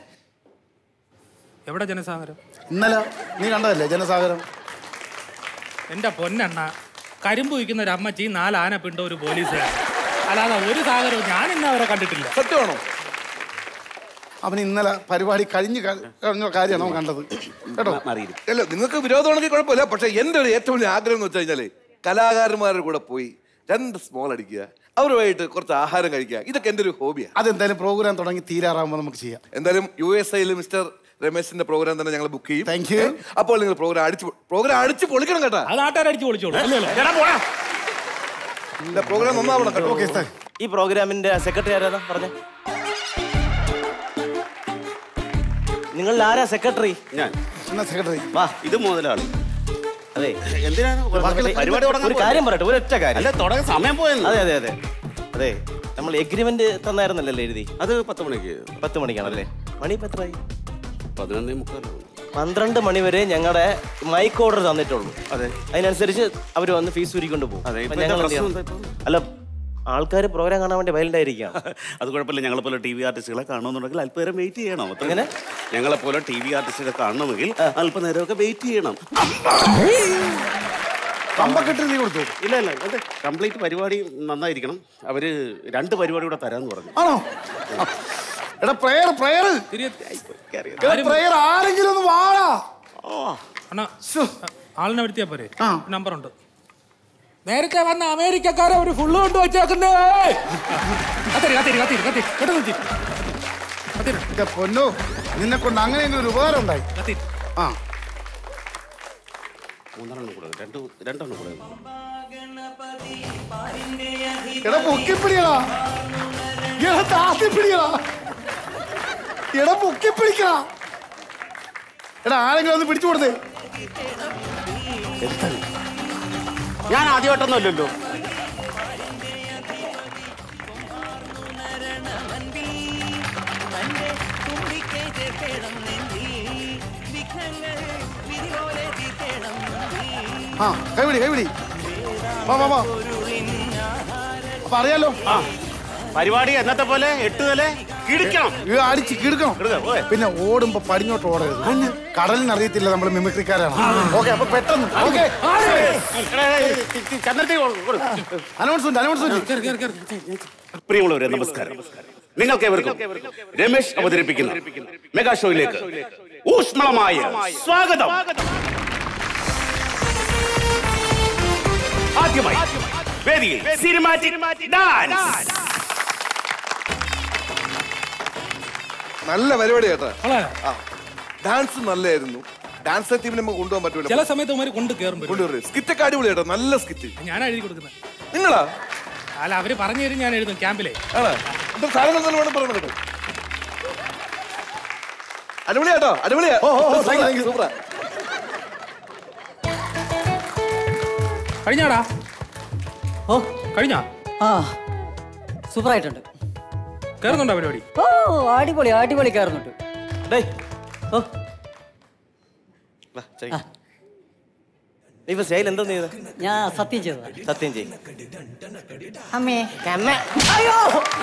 എവിടെ ജനസാഗരം ഇന്നലെ നീ കണ്ടതല്ലേ ജനസാഗരം എന്റെ പൊന്നെണ്ണ കരിമ്പ് വിൽക്കുന്ന ഒരു അമ്മച്ചി നാല് ആന പിണ്ട ഒരു പോലീസുകാരൻ അല്ലാതെ ഒരു സാഗരവും ഞാൻ ഇന്ന് അവരെ കണ്ടിട്ടില്ല സത്യമാണോ അവൻ ഇന്നലെ പരിപാടി കഴിഞ്ഞ് ക- കഴിഞ്ഞ കാര്യമാണ് അവൻ കണ്ടത് കേട്ടോ അല്ല നിങ്ങൾക്ക് വിരോധമാണെങ്കിൽ കുഴപ്പമില്ല പക്ഷെ എൻ്റെ ഒരു ഏറ്റവും വലിയ ആഗ്രഹം എന്ന് വെച്ച് കഴിഞ്ഞാല് കലാകാരന്മാരുടെ കൂടെ പോയി രണ്ട് സ്മോൾ അടിക്കുക അവരുമായിട്ട് കുറച്ച് ആഹാരം കഴിക്കുക ഇതൊക്കെ എൻ്റെ ഒരു ഹോബിയാണ് അതെന്തായാലും പ്രോഗ്രാം തുടങ്ങി തീരാറാകുമ്പോൾ നമുക്ക് ചെയ്യാം എന്തായാലും യു എസ് ഐയിൽ മിസ്റ്റർ രമേശിന്റെ പ്രോഗ്രാം തന്നെ ഞങ്ങൾ ബുക്ക് ചെയ്യും താങ്ക് യു അപ്പോൾ നിങ്ങൾ പ്രോഗ്രാം അടിച്ച് പ്രോഗ്രാം അടിച്ച് പൊളിക്കണം കേട്ടാ അത് നാട്ടുകാരടിച്ച് പൊളിച്ചോളൂ അല്ലല്ലോ പ്രോഗ്രാം നന്നാവണം കേട്ടോ ഓക്കെ സാർ ഈ പ്രോഗ്രാമിന്റെ സെക്രട്ടറി ആരാ പറഞ്ഞ നിങ്ങൾ ആരാ സെക്രട്ടറി ഞാൻ സെക്രട്ടറി വാ ഇത് മുതലാളി അതെ എന്തിനാണ് പരിപാടി തുടങ്ങാൻ ഒരു കാര്യം പറയട്ടെ ഒരൊറ്റ കാര്യം അല്ല തുടങ്ങാൻ സമയം പോയെന്ന് അതെ അതെ അതെ അതെ നമ്മൾ എഗ്രിമെന്റ് തന്നായിരുന്നല്ലോ എഴുതി അത് പത്ത് മണിക്ക് പത്ത് മണിക്കാണല്ലേ മണി ഇപ്പൊ എത്രയായി പതിനൊന്നേ മുക്കാലാണ് പന്ത്രണ്ട് മണി വരെ ഞങ്ങളുടെ മൈക്ക് ഓർഡർ തന്നിട്ടുള്ളൂ അതെ അതിനനുസരിച്ച് അവർ വന്ന് ഫീസ് ഉരിക്കൊണ്ട് പോകും അതെ, അപ്പൊ ഇപ്പൊ ഞങ്ങൾ എന്താ എന്ത് ചെയ്യണം? പ്രശ്നം എന്താ അല്ല ആൾക്കാർ പ്രോഗ്രാം കാണാൻ വേണ്ടി വയലന്റ് ആയിരിക്കാം അത് കുഴപ്പമില്ല ഞങ്ങളെ പോലെ ടി വി ആർട്ടിസ്റ്റുകളെ കാണണമെന്നുണ്ടെങ്കിൽ അല്പനേരം വെയിറ്റ് ചെയ്യണം അത്ര എങ്ങനെ? ഞങ്ങളെ പോലെ ടി വി ആർട്ടിസ്റ്റുകളെ കാണണമെങ്കിൽ അല്പനേരമൊക്കെ വെയിറ്റ് ചെയ്യണം കമ്പക്കെട്ട് നീ കൊടുത്തു ഇല്ല ഇല്ല അത് കംപ്ലീറ്റ് പരിപാടി നന്നായിരിക്കണം അവര് രണ്ട് പരിപാടി കൂടെ തരാന്ന് പറഞ്ഞു ആണോ എടാ പ്രയർ പ്രയർ പ്രയർ ആരെങ്കിലും ഒന്ന് വാടാ അണ്ണാ ആളിനെ വരുത്തിയാ പോരെ നമ്പർ ഉണ്ട് നേരത്തെ വന്ന അമേരിക്കക്കാരെ ഒരു ഫുള്ള് കൊണ്ട് വെച്ചേക്കുന്നേ കത്തിരി കത്തിരി കത്തിരി കത്തിരി പെട്ടെന്ന് വെച്ച്. കത്തിരി എന്റെ പൊന്നു നിന്നെ കൊണ്ട് അങ്ങനെയെങ്കിലും ഒരു ഉപകാരം ഉണ്ടായി കത്തിരി ആ മൂന്നെണ്ണം കൂടെ രണ്ട് രണ്ടെണ്ണം കൂടെ എടാ പൊക്കിപ്പിടിയടാ എടാ താത്തിപ്പിടിയടാ എടാ പൊക്കിപ്പിടിക്കടാ എടാ ആരെങ്കിലും ഒന്ന് പിടിച്ചു കൊടുത്തേ ഞാൻ ആദ്യമായിട്ടൊന്നും അല്ലല്ലോ ആ കൈവിടി കൈവിടി വാ വാ വാ അപ്പൊ അറിയാലോ പരിപാടി എന്നത്തെ പോലെ എട്ട് നില കിടിക്കണം ഇത് അടിച്ച് കിടക്കണം പിന്നെ ഓടുമ്പോ പടിഞ്ഞോട്ട് ഓടരുത് കടലിന് അറിയത്തില്ല നമ്മൾ മിമിക്രിക്കാരാണ് ഓക്കെ അപ്പൊ പെട്ടെന്ന് ഓക്കെ അനൗൺസ്മെന്റ് അനൗൺസ്മെന്റ് പ്രിയമുള്ളവരെ നമസ്കാരം നിങ്ങൾക്ക് ഏവർക്കും രമേശ് അവതരിപ്പിക്കുന്ന മെഗാ ഷോയിലേക്ക് ഊഷ്മളമായ സ്വാഗതം ആദ്യമായി വേദിയിൽ സിനിമാറ്റിക് ഡാൻസ് നല്ല പരിപാടി കേട്ടാ ആ. ഡാൻസ് നല്ലായിരുന്നു ഡാൻസ് ടീമിനെ നമുക്ക് കൊണ്ടുപോകാൻ ചില പറ്റൂല സമയത്ത് ഉമാര് കൊണ്ട് കയറും കൊണ്ടുവരും സ്കിറ്റൊക്കെ അടിപൊളി കേട്ടോ നല്ല സ്കിറ്റ് ഞാൻ എഴുതി കൊടുക്കുന്നത് നിങ്ങളാ അല്ല അവര് പറഞ്ഞു തരും ഞാൻ എഴുതും ക്യാമ്പിലെ ആണോ എന്താ സാധനം തന്നെ വേണം പറയണം കേട്ടോ അടിപൊളിയാ കേട്ടോ അടിപൊളിയാ ഓ, ഓ, thank you, thank you. സൂപ്പറാ കഴിഞ്ഞാടാ ഓ കഴിഞ്ഞാ ആ സൂപ്പറായിട്ടുണ്ട് കയറുന്നുണ്ടോ പരിപാടി ഓ അടിപൊളി അടിപൊളി കയറുന്നുണ്ട് ഡേയ് ഓ വാ, ചെയ്യ്. നീ ഇപ്പൊ സ്റ്റൈൽ എന്താ നീ ഞാൻ സത്യം ചെയ്തതാ സത്യം ചെയ്യും അമ്മേ അയ്യോ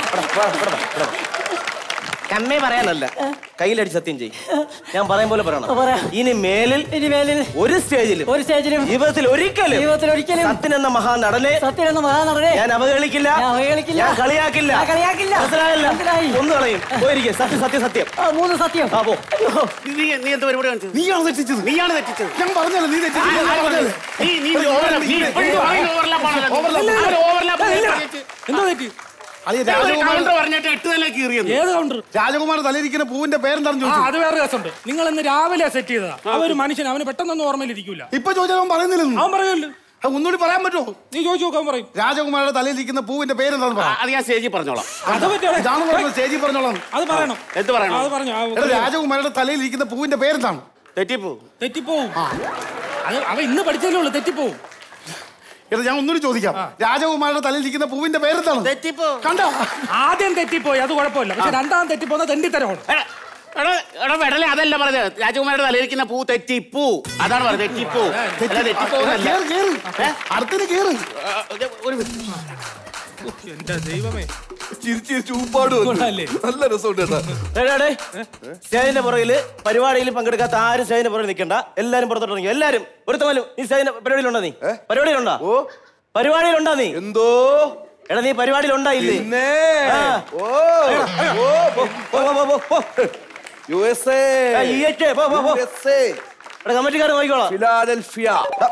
കമ്മേ പറയാനല്ല കയ്യിലടിച്ച് സത്യം ചെയ്യും ഞാൻ പറയും പോലെ പറയണം ഇനി മേലിൽ ഇനി മേലിൽ ഒരു സ്റ്റേജിലും ഒരു സ്റ്റേജിലും ജീവിതത്തിൽ ഒരിക്കലും ജീവിതത്തിൽ ഒരിക്കലും സത്യൻ എന്ന മഹാനടനെ സത്യം എന്ന മഹാനടനെ ഞാൻ അവഹേളിക്കില്ല ഞാൻ അവഹേളിക്കില്ല. ഞാൻ കളിയാക്കില്ല ഞാൻ കളിയാക്കില്ല. മനസ്സിലായല്ലോ? മനസ്സിലായി. ഒന്ന് കളയും പോയിരിക്കും സത്യം സത്യം സത്യം ആ, മൂന്ന് സത്യം ആ പോ നീ നീ എന്ത് പരിപാടി കാണിച്ചത് നീയാണ് തെറ്റിച്ചത് നീയാണ് തെറ്റിച്ചത് ഞാൻ പറഞ്ഞല്ലോ നീ തെറ്റിച്ചത് ഞാൻ പറഞ്ഞല്ലേ? നീ നീ overlap- നീ ഇപ്പോഴും പറയുന്ന overlap ആണല്ലോ. Overlap. ആ ഒരു overlap ഇല്ല. പറഞ്ഞിട്ട് എന്താ തെറ്റി അളിയ ഞാൻ ഒരു രാജകുമാരൻ counter പറഞ്ഞിട്ട് എട്ട് നില കീറിയെന്ന് ഏത് കൗണ്ടർ രാജകുമാർ തലയിരിക്കുന്ന പൂവിന്റെ പേരെന്താണെന്ന് ആ ചോദിച്ചു അത് വേറെ രസമുണ്ട് നിങ്ങൾ ഇന്ന് രാവിലെ സെറ്റ് ചെയ്തതാ അവര് മനുഷ്യൻ അവന് പെട്ടെന്നൊന്നും ഓർമ്മയിലിരിക്കൂല ഇപ്പൊ ചോദിച്ചാൽ അവൻ പറയുന്നില്ലെന്ന് അവൻ പറയുമല്ലോ അത് ഒന്നുകൂടി പറയാൻ പറ്റുമോ നീ ചോദിച്ചു നോക്കാൻ പറയും രാജകുമാരുടെ തലയിലിരിക്കുന്ന പൂവിന്റെ പേരെന്താണെന്ന് പറ അത് ഞാൻ സ്റ്റേജിൽ പറഞ്ഞോളാം അത് പറ്റില്ല ഇതാണ് പറഞ്ഞത് സ്റ്റേജിൽ പറഞ്ഞോളാം അത് പറയണം എന്ത് പറയണം അത് പറഞ്ഞു ആ, എടാ രാജകുമാരുടെ തലയിലിരിക്കുന്ന പൂവിന്റെ പേരെന്താണ് തെറ്റിപ്പോ തെറ്റിപ്പോവും അത് അവ ഇന്ന് പഠിച്ചല്ലേ ഉള്ളൂ തെറ്റിപ്പോവും എടാ ഞാൻ ഒന്നുകൂടി ചോദിക്കാം രാജകുമാരുടെ തലയിലിരിക്കുന്ന പൂവിന്റെ പേരെന്താണ് തെറ്റിപ്പോ കണ്ടോ ആദ്യം തെറ്റിപ്പോയി അത് കുഴപ്പമില്ല പക്ഷെ രണ്ടാം തെറ്റിപ്പോന്ന തെണ്ടിത്തരമാണ് എടാ, എടാ, എടാ വെടലെ അതല്ല പറഞ്ഞത് രാജകുമാരുടെ തലയിരിക്കുന്ന പൂ തെറ്റിപ്പൂ അതാണ് പറഞ്ഞത് തെറ്റിപ്പൂ അല്ല തെറ്റിപ്പൂ എന്നല്ല. കേറ് കേറ് ഏ? അടുത്തിന് കേറ് ആ, ഇത് ഒരു മിനിറ്റ്. എന്റെ ദൈവമേ ചിരിച്ച് ചൂപ്പാട് വന്നു. കൊള്ളാല്ലേ? നല്ല രസമുണ്ട് കേട്ടാ ഡേയ് ഡേയ് ഡേയ്. സ്റ്റേജിന്റെ പുറകില് പരിപാടിയിൽ പങ്കെടുക്കാത്ത ആരും സ്റ്റേജിന്റെ പുറകിൽ നിൽക്കണ്ട എല്ലാരും പുറത്തോട്ട് ഇറങ്ങി എല്ലാരും ഒരുത്തമലും നീ സ്റ്റേജിന്റെ പരിപാടിയിലുണ്ടോ നീ പരിപാടിയിലുണ്ടോ ഓ പരിപാടിയിലുണ്ടോ നീ എന്തോ എടാ നീ പരിപാടിയിലുണ്ടാ ഇല്ലേ പിന്നെ ആ. ഓ ഓ പോ, പോ, പോ, പോ, പോ. യു എസ് എ ആ, ഈ എച്ച്, പോ, പോ, പോ. യു എസ് എ എടാ കമ്മിറ്റിക്കാരൻ നോക്കിക്കോളാം ഫിലാഡൽഫിയ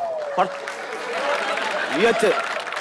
ഈ H.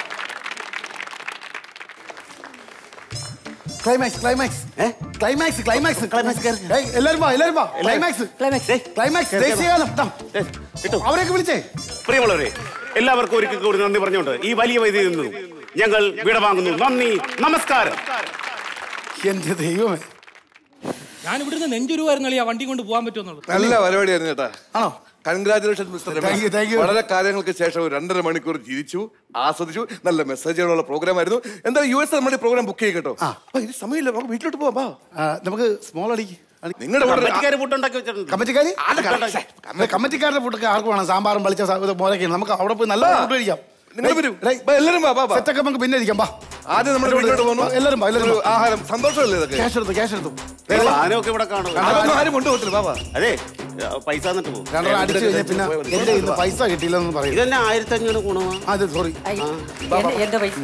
Climax climax climax climax climax എല്ലാരും വാ എല്ലാരും വാ ക്ലൈമാക്സ് ക്ലൈമാക്സ് ക്ലൈമാക്സ് ദേശീയഗാനം ദാ. അവരെയൊക്കെ വിളിച്ചേ പ്രിയമുള്ളവരെ എല്ലാവർക്കും ഒരിക്കൽ കൂടി നന്ദി പറഞ്ഞുകൊണ്ട് ഈ വലിയ വേദിയിൽ നിന്നും ഞങ്ങൾ വിട വാങ്ങുന്നു നന്ദി നമസ്കാരം എന്റെ ദൈവമേ ഞാൻ ഇവിടുന്ന് നെഞ്ചുരുവായിരുന്നു അളിയാ വണ്ടി കൊണ്ട് പോകാൻ പറ്റുമെന്നുള്ളത് നല്ല പരിപാടിയായിരുന്നു ചേട്ടാ ആണോ congratulation mister Thank you, thank you. വളരെ കാലങ്ങൾക്ക് ശേഷം ഒരു രണ്ടര മണിക്കൂർ ചിരിച്ചു ആസ്വദിച്ചു നല്ല മെസ്സേജുകളുള്ള പ്രോഗ്രാം ആയിരുന്നു എന്താ യു എസ് നമ്മുടെ പ്രോഗ്രാം ബുക്ക് ചെയ്യും കേട്ടോ അപ്പൊ ഇത് സമയമില്ല നമുക്ക് വീട്ടിലോട്ട് പോവാം വാ. നമുക്ക് സ്മോൾ അടിക്ക് നിങ്ങളുടെ കമ്മറ്റിക്കാര് ഫുഡുണ്ടാക്കി വെച്ചിട്ടുണ്ട് കമ്മറ്റിക്കാരി കമ്മറ്റിക്കാരുടെ ഫുഡൊക്കെ ആർക്ക് വേണം സാമ്പാറും പളിച്ച മോരൊക്കെയാണ് നമുക്ക് അവിടെ പോയി നല്ല ഫുഡ് കഴിക്കാം നിങ്ങൾ വരൂ ബാ, എല്ലാവരും വാ, വാ, വാ. സെറ്റൊക്കെ നമുക്ക് പിന്നെ ഇരിക്കാം ബാ ആദ്യം നമ്മുടെ വീട്ടിലോട്ട് പോകുന്നു എല്ലാവരും വാ, എല്ലാവരും ഒരു വാ. ആഹാരം സന്തോഷമല്ലേ ഇതൊക്കെ ക്യാഷ് എടുത്തു ക്യാഷ് എടുത്തു സാധനമൊക്കെ ഇവിടെ കാണും അതൊന്നും ആരും കൊണ്ടുപോകത്തില്ല ബാബാ അതെ പൈസ തന്നിട്ട് പോകും രണ്ടെണ്ണം അടിച്ചു കഴിഞ്ഞാൽ പിന്നെ എന്റെ ഇന്ന് പൈസ കിട്ടിയില്ലെന്ന് പറയും ഇതന്നെ ആയിരത്തി അഞ്ഞൂറ് ഗുണമാ അതെ സോറി എന്റെ പൈസ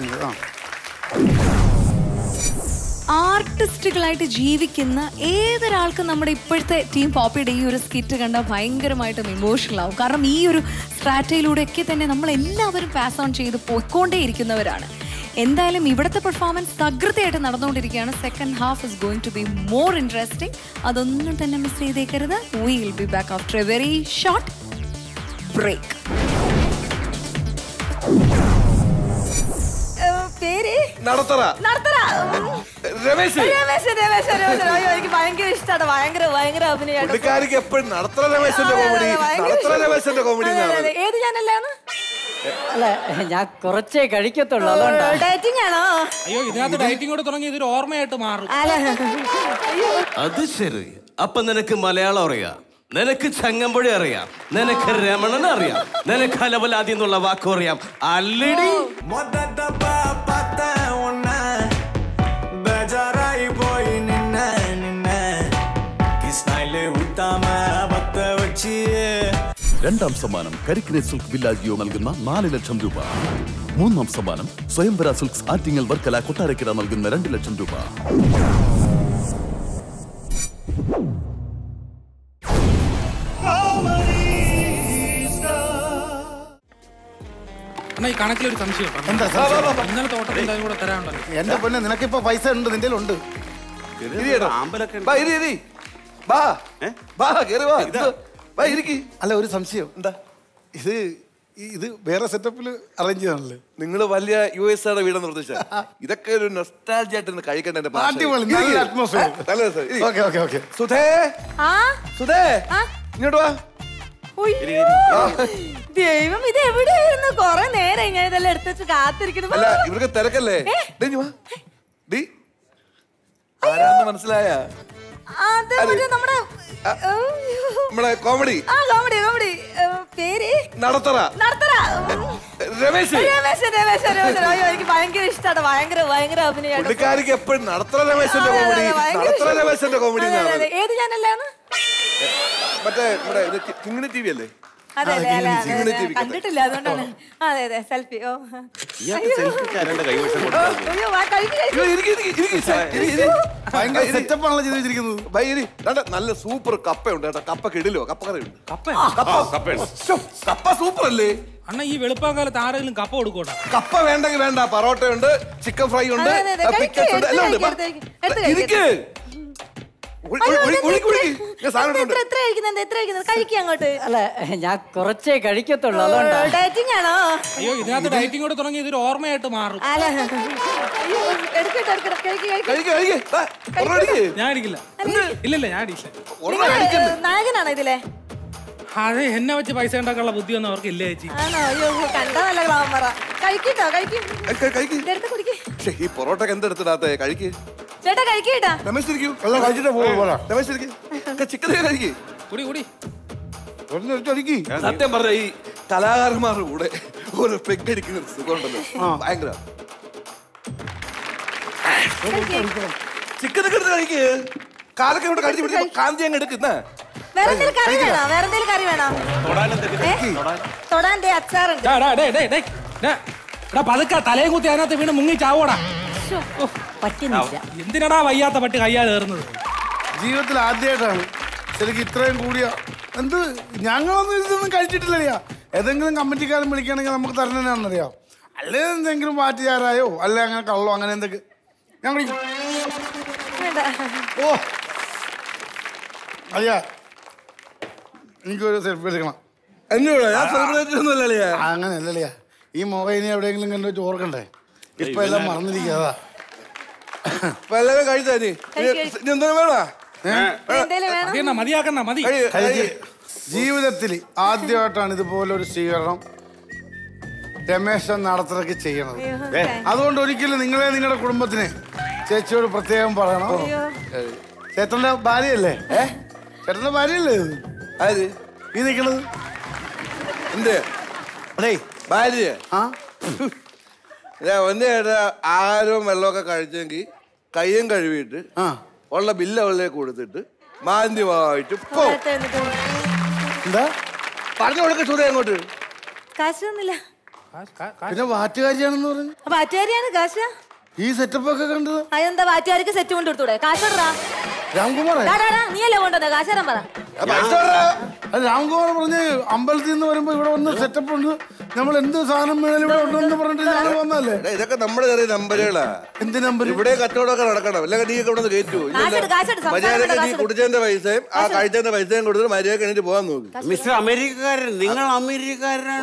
ആർട്ടിസ്റ്റുകളായിട്ട് ജീവിക്കുന്ന ഏതൊരാൾക്കും നമ്മുടെ ഇപ്പോഴത്തെ ടീം പോപ്പിയുടെ ഈ ഒരു സ്കിറ്റ് കണ്ടാൽ ഭയങ്കരമായിട്ടും ഇമോഷണൽ ആവും കാരണം ഈ ഒരു സ്ട്രാറ്റയിലൂടെയൊക്കെ തന്നെ നമ്മൾ എല്ലാവരും പാസ് ഓൺ ചെയ്ത് പോയിക്കൊണ്ടേ ഇരിക്കുന്നവരാണ് എന്തായാലും ഇവിടുത്തെ പെർഫോമൻസ് തകൃതിയായിട്ട് നടന്നുകൊണ്ടിരിക്കുകയാണ് second half is going to be more interesting അതൊന്നും തന്നെ മിസ് ചെയ്തേക്കരുത് we will be back after a very short break പേര് നടത്തറ നടത്തറ രമേശ് രമേശ് രമേശ് രമേശ് അയ്യോ എനിക്ക് ഭയങ്കര ഇഷ്ടമാണ് ഭയങ്കര ഭയങ്കര അഭിനയമാണ് പുള്ളിക്കാരിക്ക് എപ്പോഴും നടത്തറ രമേശന്റെ കോമഡി നടത്തറ രമേശന്റെ കോമഡി അതെ, അതെ, അതെ. ഏത് ചാനലാണ് അല്ല ഞാൻ കുറച്ചേ കഴിക്കത്തുള്ളൂ അതുകൊണ്ടാണ് ഡേറ്റിംഗ് ആണോ അയ്യോ ഇതിനകത്ത് ഡയറ്റിംഗ് കൂടെ തുടങ്ങി ഇതൊരു ഓർമ്മയായിട്ട് മാറും അത് ശരി അപ്പൊ നിനക്ക് മലയാളം അറിയാം നിനക്ക് ചങ്ങമ്പുഴ അറിയാം നിനക്ക് രമണൻ അറിയാം നിനക്ക് അലവലാതി എന്നുള്ള വാക്കും അറിയാം അല്ലടി ബേജാറായി പോയി നിന്ന നിന്ന കിസ്നായിലെ ഉത്താമ ഭക്ത വച്ചി രണ്ടാം സമ്മാനം കരിക്കിനെ സിൽക്ക് വില്ലാജിയോ നൽകുന്ന നാല് ലക്ഷം രൂപ മൂന്നാം സമ്മാനം സ്വയംവര സിൽക്സ് ആറ്റിങ്ങൽ വർക്കല കൊട്ടാരക്കര നൽകുന്ന രണ്ട് ലക്ഷം രൂപ എന്നാ ഈ കണക്കിലൊരു സംശയം കേട്ടോ. എന്താ സംശയം? ഇന്നലെ തോട്ടത്തിന്റെ അതും കൂടെ തരാനുണ്ടല്ലോ എന്റെ പൊന്നെ നിനക്കിപ്പോ പൈസ ഉണ്ട് നിന്റെ ഉണ്ട് ബാ, ഇരി, ഇരി. ബാ. ബാ, കേറി വാ. ഇത്, ബാ, ഇരിക്ക്. അല്ല ഒരു സംശയം എന്താ ഇത് ഈ- ഇത് വേറെ സെറ്റപ്പിൽ അറേഞ്ച് ചെയ്താണല്ലേ നിങ്ങൾ വലിയ യു എസ് ആടെ വീടെന്ന് പ്രതീക്ഷ ഇതൊക്കെ ഒരു നൊസ്റ്റാൾജി ആയിട്ട് കഴിക്കേണ്ട എന്റെ ഭാഷ. അടിപൊളി, നല്ല ഇരിക്ക്. atmosphere. ആ, നല്ല രസം. ഇരി. ഓക്കെ ഓക്കെ ഓക്കെ സുധേ ആ സുധേ ഇങ്ങോട്ട് വാ ഉയ്യോ. ദൈവം ഇത് എവിടെയായിരുന്നു കൊറേ നേരം ഞാൻ ഇതെല്ലാം എടുത്തു വെച്ച് കാത്തിരിക്കണം അല്ല ഇവർക്ക് തിരക്കല്ലേ ഡേ, ഇഞ്ഞി വാ. ഡി. ആരാന്ന് മനസ്സിലായ അത് മറ്റേ നമ്മുടെ നമ്മളെ കോമഡി ആ കോമഡി കോമഡി പേര് നടത്തറ നടത്തറ രമേശ് രമേശ് രമേശ് രമേശ് അയ്യോ എനിക്ക് ഭയങ്കര ഇഷ്ടമാണ് ഭയങ്കര ഭയങ്കര അഭിനയമാണ് പുള്ളിക്കാരിക്ക് എപ്പോഴും നടത്തറ രമേശന്റെ അതെ, അതെ, കോമഡി ഭയങ്കര നടത്തറ ഇഷ്ടം. രമേശന്റെ കോമഡി അതെ, അതെ, അതെ. ഏത് ചാനലാണ് മറ്റേ നമ്മുടെ കിങ്ങിണി ടി വി അല്ലേ അതെ അതെ അതെ അതെ, കിങ്ങിണി അതെ ടി വി കണ്ടിട്ടില്ല അതുകൊണ്ടാണ് അതെ അതെ സെൽഫി ഓ ഇയാൾക്ക് സെൽഫിക്കാരന്റെ കൈവശം കൊടുത്തു അയ്യോ വാ കഴിക്ക് കഴിക്ക് ഭയങ്കര സെറ്റപ്പ് ആണല്ലോ ചെയ്ത് വെച്ചിരിക്കുന്നത് ഭൈ, ഇരി. ദാണ്ടെ നല്ല സൂപ്പർ കപ്പയുണ്ട് കേട്ടോ കപ്പ കിടിലോ കപ്പക്കറി ഉണ്ട് കപ്പ കപ്പ സൂപ്പർ അല്ലേ അണ്ണ ഈ വെളുപ്പാക്കാലത്ത് ആരെങ്കിലും കപ്പ കൊടുക്കോടാ കപ്പ വേണ്ടെങ്കിൽ വേണ്ട പൊറോട്ടയുണ്ട് ചിക്കൻ ഫ്രൈ ഉണ്ട് അതെ, അതെ, അതെ. പിക്കൽസ് ഉണ്ട് എല്ലാം ഉണ്ട് എടുത്ത് കഴിക്ക്, എടുത്ത് കഴിക്ക്. ഇരിക്ക് ഒഴി- ഒഴി- ഒഴി- ഒഴിക്ക്, ഒഴിക്ക്. ഞാൻ സാധനം എത്ര ഇട്ടുണ്ട്. എത്ര കഴിക്കുന്നത് എത്ര കഴിക്കുന്നത് കഴിക്കുക അങ്ങോട്ട് അല്ല ഞാൻ കുറച്ചേ കഴിക്കത്തുള്ളൂ അതുകൊണ്ടാണ് ഡേറ്റിംഗ് ആണോ അയ്യോ ഇതിനകത്ത് ഡയറ്റിംഗ് കൂടെ തുടങ്ങി ഇതൊരു ഓർമ്മയായിട്ട് മാറും അല്ല അയ്യോ എടുക്കട്ടെ എടുക്കട്ടെ കഴിക്ക് കഴിക്ക് കഴിക്ക്, കഴിക്ക്. ദാ, ഒരെണ്ണം അടിക്ക്. ഞാൻ അടിക്കില്ല ഇല്ലില്ല ഞാൻ അടിക്കില്ല നിങ്ങള് നായകനാണോ ഇതിലെ അത് എന്നെ വെച്ച് പൈസ ഉണ്ടാക്കാനുള്ള ബുദ്ധിയൊന്നും അവർക്ക് ഇല്ല ചേച്ചി ആണോ അയ്യോ കണ്ടാ നല്ല ഗ്ലാമറ കഴിക്കട്ടോ കഴിക്കും കഴിക്ക്, കഴിക്ക്. എടുത്ത് കുടിക്ക് ശ്ശെ, ഈ പൊറോട്ടക്ക് എന്തെടുത്തിടാത്ത കഴിക്ക് ചേട്ടാ കഴിക്കേട്ടാ രമേശ് ഇരിക്കൂ എല്ലാം കഴിച്ചിട്ട് പോകും പോരാ രമേശ് ഇരിക്കൂ ചിക്കൻ കഴിക്ക് കുടി കുടി സത്യം പറഞ്ഞ ഈ കലാകാരന്മാരുടെ കൂടെ ഒരു പെഗടിക്കുന്ന ഒരു സുഖമുണ്ടല്ലോ ഭയങ്കര ചിക്കൻ ഒക്കെ എടുത്ത് കഴിക്ക് കാലൊക്കെ ഇവിടെ കഴിച്ച് പിടിച്ച് കാന്തി അങ്ങ് എടുക്കുന്ന വേറെ എന്തെങ്കിലും കറി വേണോ വേറെ എന്തെങ്കിലും കറി വേണോ തൊടാൻ ദേ അച്ചാറുണ്ട് ഡാ, ഡാ, ഡേയ്, ഡേയ്, ഡേയ്, ഡാ. എടാ, പതുക്കെ തലയും കുത്തി അതിനകത്ത് വീണ് മുങ്ങി ചാവോടാ പറ്റുന്നില്ല എന്തിനടാ വയ്യാത്ത പട്ടി കയ്യാ കയറുന്നത് ജീവിതത്തിൽ ആദ്യമായിട്ടാണ് ശരിക്കും ഇത്രയും കൂടിയ എന്ത് ഞങ്ങളൊന്നും ഇതൊന്നും കഴിച്ചിട്ടില്ലറിയാ ഏതെങ്കിലും കമ്മിറ്റിക്കാരൻ വിളിക്കുകയാണെങ്കിൽ നമുക്ക് തരണേനാണെന്നറിയാം അല്ലെ എന്തെങ്കിലും പാറ്റുചാരായോ അല്ലെ അങ്ങനെ കള്ളോ അങ്ങനെ എന്തൊക്കെ ഞാൻ വിളിക്കും വേണ്ട ഓ അയ്യാ എനിക്കൊരു സെൽഫി എടുക്കണം എന്നോട് ഞാൻ സെലിബ്രേറ്റ് ഒന്നും അല്ലല്ലേ അങ്ങനെ അല്ലല്ലയാ ഈ മുഖം ഇനി എവിടെയെങ്കിലും കണ്ടു വെച്ച് ഓർക്കണ്ടേ ഇപ്പൊ എല്ലാം മറന്നിരിക്കാതാ വല്ലതും കഴിച്ചാ നീ കഴിക്ക്, കഴിക്ക്. നീ എന്തിനു വേണ മതിയെന്നാ, മതിയാക്കണ്ട മതി ജീവിതത്തിൽ ആദ്യമായിട്ടാണ് ഇതുപോലെ ഒരു സ്വീകരണം രമേശൻ നടത്തലൊക്കെ ചെയ്യണത് ഏ. അതുകൊണ്ട് ഒരിക്കലും നിങ്ങളെ നിങ്ങളുടെ കുടുംബത്തിന് ചേച്ചിയോട് പ്രത്യേകം പറയണം ചേട്ടന്റെ ഭാര്യയല്ലേ ഏ ചേട്ടന്റെ ഭാര്യയല്ലേ ഇത്? ഈ നിക്കണത് എന്ത് അതെ ഭാര്യ ആ ഞാൻ ഒന്ന് ചേട്ടാ ആഹാരവും വെള്ളമൊക്കെ കഴിച്ചെങ്കിൽ കയ്യും കഴുകിയിട്ട് ഉള്ള ബില്ല് അവളിലേക്ക് കൊടുത്തിട്ട് മാന്യമായിട്ട് പോ എന്താ പറഞ്ഞു കൊടുക്ക സൂര്യ അങ്ങോട്ട് കാശ് തന്നില്ല പിന്നെ വാറ്റുകാരിയാണെന്ന് പറഞ്ഞു അപ്പൊ ആറ്റുകാരിയാണ് കാശ് ഈ സെറ്റപ്പ് ഒക്കെ കണ്ടത് അതെന്താ വാറ്റുകാർക്ക് സെറ്റ് കൊണ്ട് കൊടുത്തൂടെ കാശോടാ രാംകുമാറേ നീയല്ലേ കൊണ്ടുവന്നത് കാശാരാൻ പറ അത് രാംകുമാർ പറഞ്ഞ് അമ്പലത്തിൽ നിന്ന് വരുമ്പോ ഇവിടെ വന്ന് സെറ്റപ്പ് ഉണ്ട് നമ്മൾ എന്ത് സാധനം വേണേലും ഇവിടെ ഉണ്ടെന്ന് പറഞ്ഞിട്ട് ഞങ്ങൾ വന്നല്ലേ എടാ, ഇതൊക്കെ നമ്മുടെ ചെറിയ നമ്പറുകളാ എന്ത് നമ്പർ ഇവിടെ കച്ചവടമൊക്കെ നടക്കണം അല്ലെങ്കിൽ നീ ഇവിടെ നിന്ന് കയറ്റൂ കാശെടു, കാശെടു, സംസാരം മര്യാദക്ക് വേണ്ട, നീ കാശെടു. കുടിച്ചതിന്റെ പൈസയും ആ കഴിച്ചതിന്റെ പൈസയും കൊടുത്തിട്ട് മര്യാദക്ക് എണീറ്റ് പോകാൻ നോക്കി മിസ്റ്റർ അമേരിക്കക്കാരൻ നിങ്ങൾ അമേരിക്കക്കാരനാണ്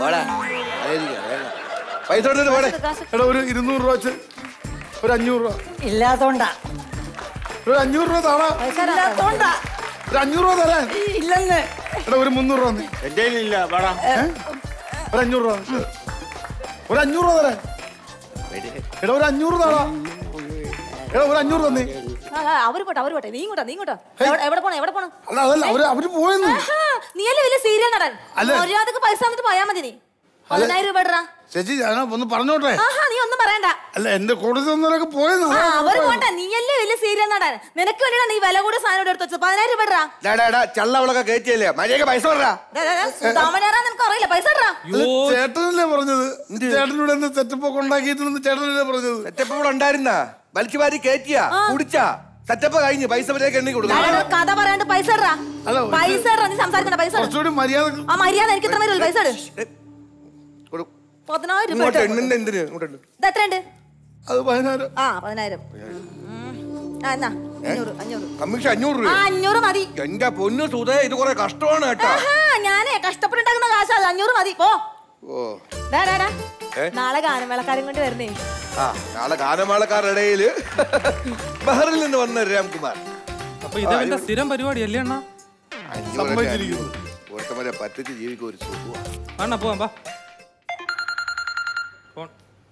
പൈസ കൊടുത്തിട്ട് പോടെ എടാ ഒരു ഇരുന്നൂറ് രൂപ വെച്ച് ഒരു അഞ്ഞൂറ് രൂപ ഇല്ലാത്തോണ്ടാ ഒരു അഞ്ഞൂറ് രൂപ താടാ ഇല്ലാത്തോണ്ടാ ഒരു അഞ്ഞൂറ് രൂപ തരാൻ ഇല്ലെന്ന് എടാ ഒരു മുന്നൂറ് രൂപ തന്നേ. എന്റെ ഇല്ല വേടാ ഏ? ഒരു അഞ്ഞൂറ് രൂപ ഒരു അഞ്ഞൂറ് രൂപ തരാൻ എടാ ഒരു അഞ്ഞൂറ് താടാ എടാ ഒരു അഞ്ഞൂറ് തന്നെ ആ, ആ, അവര് പോട്ടെ അവര് പോട്ടെ നീ ഇങ്ങോട്ടാ നീ ഇങ്ങോട്ടാ എവിടെ- എവിടെ പോണം എവിടെ പോണം അല്ല അതല്ല അവര് അവര് പോയെന്ന് ആഹാ, നീയല്ലേ വലിയ സീരിയൽ നടൻ അല്ല. മര്യാദക്ക് പൈസ തന്നിട്ട് പോയാ മതി നീ പതിനായിരം രൂപ ഇടറാ ചേച്ചി ഞാൻ ഒന്ന് പറഞ്ഞോട്ടെ ആഹാ നീ ഒന്നും പറയണ്ട അല്ല എന്റെ കൂടുതൽ തന്നവരൊക്കെ പോയെന്ന് ആ, അവര് പോട്ടെ നീയല്ലേ വലിയ സീരിയൽ നടൻ നിനക്ക് വേണ്ടിയാണ് നീ വില കൂടിയ സാധനം ഇവിടെ എടുത്ത് വെച്ചത് പതിനായിരം രൂപ ഇടറാ ചള്ളവളൊക്കെ കയറ്റിയല്ലേ മര്യാദക്ക് പൈസ പറ താമരാറാ നിനക്ക് അറിയില്ല പൈസ ഇടറാ അല്ല, ചേട്ടനല്ലേ പറഞ്ഞത് ചേട്ടനോട് എന്ത് സെറ്റപ്പ് ഒക്കെ ഉണ്ടാക്കിയിട്ടുണ്ടെന്ന് ചേട്ടനല്ലേ പറഞ്ഞത് സെറ്റപ്പ് ഇവിടെ ഉണ്ടായിരുന്ന വലിച്ചു വാരി കയറ്റിയാ കുടിച്ചാ സെറ്റപ്പ് കഴിഞ്ഞ് പൈസ മര്യാദക്ക് എണ്ണി കൊടുക്കണം ഞാനൊരു കഥ പറയാണ്ട് പൈസ ഇടറാ അല്ല, പൈസ ഇടറാ നീ സംസാരിക്കണ്ട പൈസ ഇട്. കുറച്ചുകൂടി മര്യാദ ആ മര്യാദ എനിക്ക് ഇത്ര വരും പൈസ ഇട് കൊടു. പതിനായിരം രൂപ ഇങ്ങോട്ട് ഇട്ട്. എണ്ണിന്റെ എന്തിന് ഇങ്ങോട്ട് എണ്ണ്. ഇത് എത്രയുണ്ട് അത് പതിനായിരം ആ പതിനായിരം ഉം. ആ എന്നാ അഞ്ഞൂറ് അഞ്ഞൂറ് കമ്മീഷൻ അഞ്ഞൂറ് ആ രൂപ അഞ്ഞൂറ് മതി എന്റെ പൊന്നു സുതേ ഇത് കുറെ കഷ്ടമാണ് കേട്ടാ ആഹാ ഞാനേ കഷ്ടപ്പെട്ടുണ്ടാക്കുന്ന കാശാ അത് അഞ്ഞൂറ് മതി പോ ഓ ഡാ, ഡാ, ഡാ. ഏ? നാളെ ഗാനമേളക്കാരും കൊണ്ട് വരുന്നേ ആ നാളെ ഗാനമാളക്കാരുടെ ഇടയില് ബഹറിൽ നിന്ന് വന്ന രാംകുമാർ അപ്പൊ ഇതെന്റെ സ്ഥിരം പരിപാടിയല്ലേ അണ്ണാ ഓട്ടമരെ പറ്റിച്ച് ജീവിക്കും ഒരു സുഖമാണ് അണ്ണാ പോവാം വാ ഫോൺ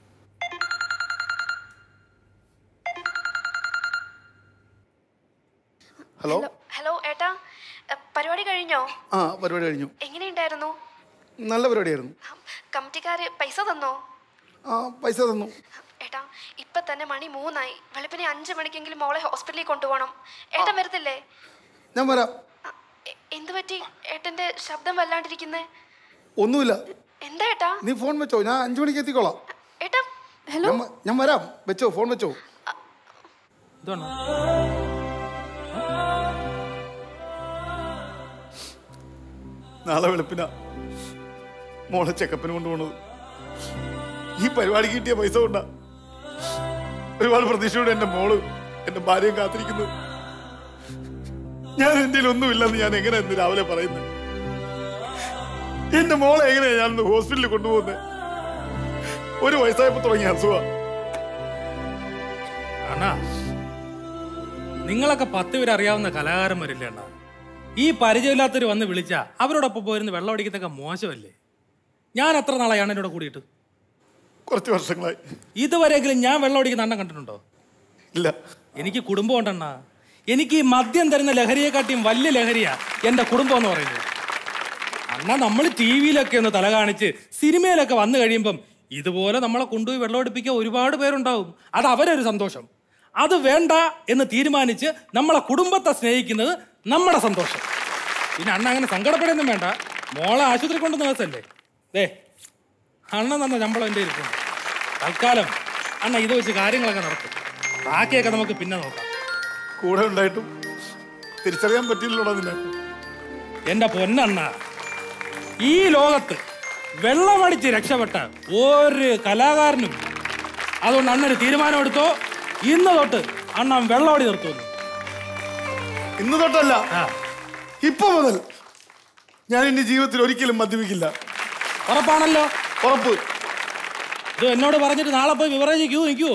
ഹലോ ഹലോ ഏട്ടാ എ, പരിപാടി കഴിഞ്ഞോ ആ പരിപാടി കഴിഞ്ഞു എങ്ങനെയുണ്ടായിരുന്നു നല്ല പരിപാടിയായിരുന്നു കമ്മിറ്റിക്കാര് പൈസ തന്നോ ആ പൈസ തന്നു ഏട്ടാ ഇപ്പൊ തന്നെ മണി മൂന്നായി വെളുപ്പിനെ അഞ്ചു മണിക്കെങ്കിലും മോളെ ഹോസ്പിറ്റലിൽ കൊണ്ടുപോകണം ഏട്ടൻ വരത്തില്ലേ ഞാൻ വരാം എ- എന്ത് പറ്റി ഏട്ടന്റെ ശബ്ദം വല്ലാണ്ടിരിക്കുന്നേ ഒന്നുമില്ല എന്താ ഏട്ടാ നീ ഫോൺ വെച്ചോ ഞാൻ അഞ്ചു മണിക്ക് എത്തിക്കോളാം ഏട്ടാ ഹലോ ഞാൻ വ- ഞാൻ വരാം വെച്ചോ ഫോൺ വെച്ചോ ഇതാണോ നാളെ വെളുപ്പിന മോളെ ചെക്കപ്പിന് കൊണ്ടുപോണത് ഈ പരിപാടി കിട്ടിയ പൈസ കൊണ്ടാ ഒരുപാട് പ്രതീക്ഷയോടെ എന്റെ മോള് എന്റെ ഭാര്യയും കാത്തിരിക്കുന്നത് ഞാൻ എന്റെ ഒന്നുമില്ലെന്ന് ഞാൻ എങ്ങനെ ഇന്ന് രാവിലെ പറയുന്നത് എന്റെ മോളെ എങ്ങനെയാ ഞാൻ ഇന്ന് ഹോസ്പിറ്റലിൽ കൊണ്ടുപോകുന്നത് ഒരു വയസ്സായപ്പോ തുടങ്ങിയ അസുഖ അണ്ണാ നിങ്ങളൊക്കെ പത്ത് പേര് അറിയാവുന്ന കലാകാരന്മാരില്ലേ അണ്ണാ ഈ പരിചയമില്ലാത്തവർ വന്ന് വിളിച്ചാ അവരോടൊപ്പം പോയിരുന്ന് വെള്ളം അടിക്കുന്നൊക്കെ മോശമല്ലേ ഞാൻ എത്ര നാളായി അണ്ണനോട് കൂടിയിട്ട് കുറച്ച് വർഷങ്ങളായി ഇതുവരെയെങ്കിലും ഞാൻ വെള്ളം അടിക്കുന്ന അണ്ണൻ കണ്ടിട്ടുണ്ടോ ഇല്ല എനിക്ക് കുടുംബം ഉണ്ടണ്ണ എനിക്ക് ഈ മദ്യം തരുന്ന ലഹരിയെക്കാട്ടിയും വലിയ ലഹരിയാ എന്റെ കുടുംബം എന്ന് പറയുന്നത് അണ്ണാ നമ്മൾ ടി വിയിലൊക്കെ ഒന്ന് തല കാണിച്ച് സിനിമയിലൊക്കെ വന്നു കഴിയുമ്പം ഇതുപോലെ നമ്മളെ കൊണ്ടുപോയി വെള്ളം അടുപ്പിക്കാൻ ഒരുപാട് പേരുണ്ടാവും അത് അവരൊരു സന്തോഷം അത് വേണ്ട എന്ന് തീരുമാനിച്ച് നമ്മളെ കുടുംബത്തെ സ്നേഹിക്കുന്നത് നമ്മുടെ സന്തോഷം പിന്നെ അണ്ണ അങ്ങനെ സങ്കടപ്പെടുന്നും വേണ്ട മോളെ ആശുപത്രി കൊണ്ടുവന്ന ദിവസമല്ലേ ദേ അണ്ണൻ തന്ന ശമ്പളം എൻ്റെ ഇരിപ്പുണ്ട് തൽക്കാലം അണ്ണ ഇത് വെച്ച് കാര്യങ്ങളൊക്കെ നടത്തും ബാക്കിയൊക്കെ നമുക്ക് പിന്നെ നോക്കാം കൂടെ ഉണ്ടായിട്ടും തിരിച്ചറിയാൻ പറ്റില്ലല്ലോടാ നിന്നെ എന്റെ പൊന്നണ്ണ ഈ ലോകത്ത് വെള്ളമടിച്ച് രക്ഷപ്പെട്ട ഒരു കലാകാരനും അതുകൊണ്ട് അണ്ണൊരു തീരുമാനം എടുത്തോ ഇന്ന് തൊട്ട് അണ്ണൻ വെള്ളമടി നിർത്തുന്നു ഇന്ന് തൊട്ടല്ല ഇപ്പൊ മുതൽ ഞാൻ എന്റെ ജീവിതത്തിൽ ഒരിക്കലും മദ്യപിക്കില്ല ഉറപ്പാണല്ലോ ഉറപ്പ് ഇത് എന്നോട് പറഞ്ഞിട്ട് നാളെ പോയി വിവറേജ് ക്യൂ നിൽക്കുവോ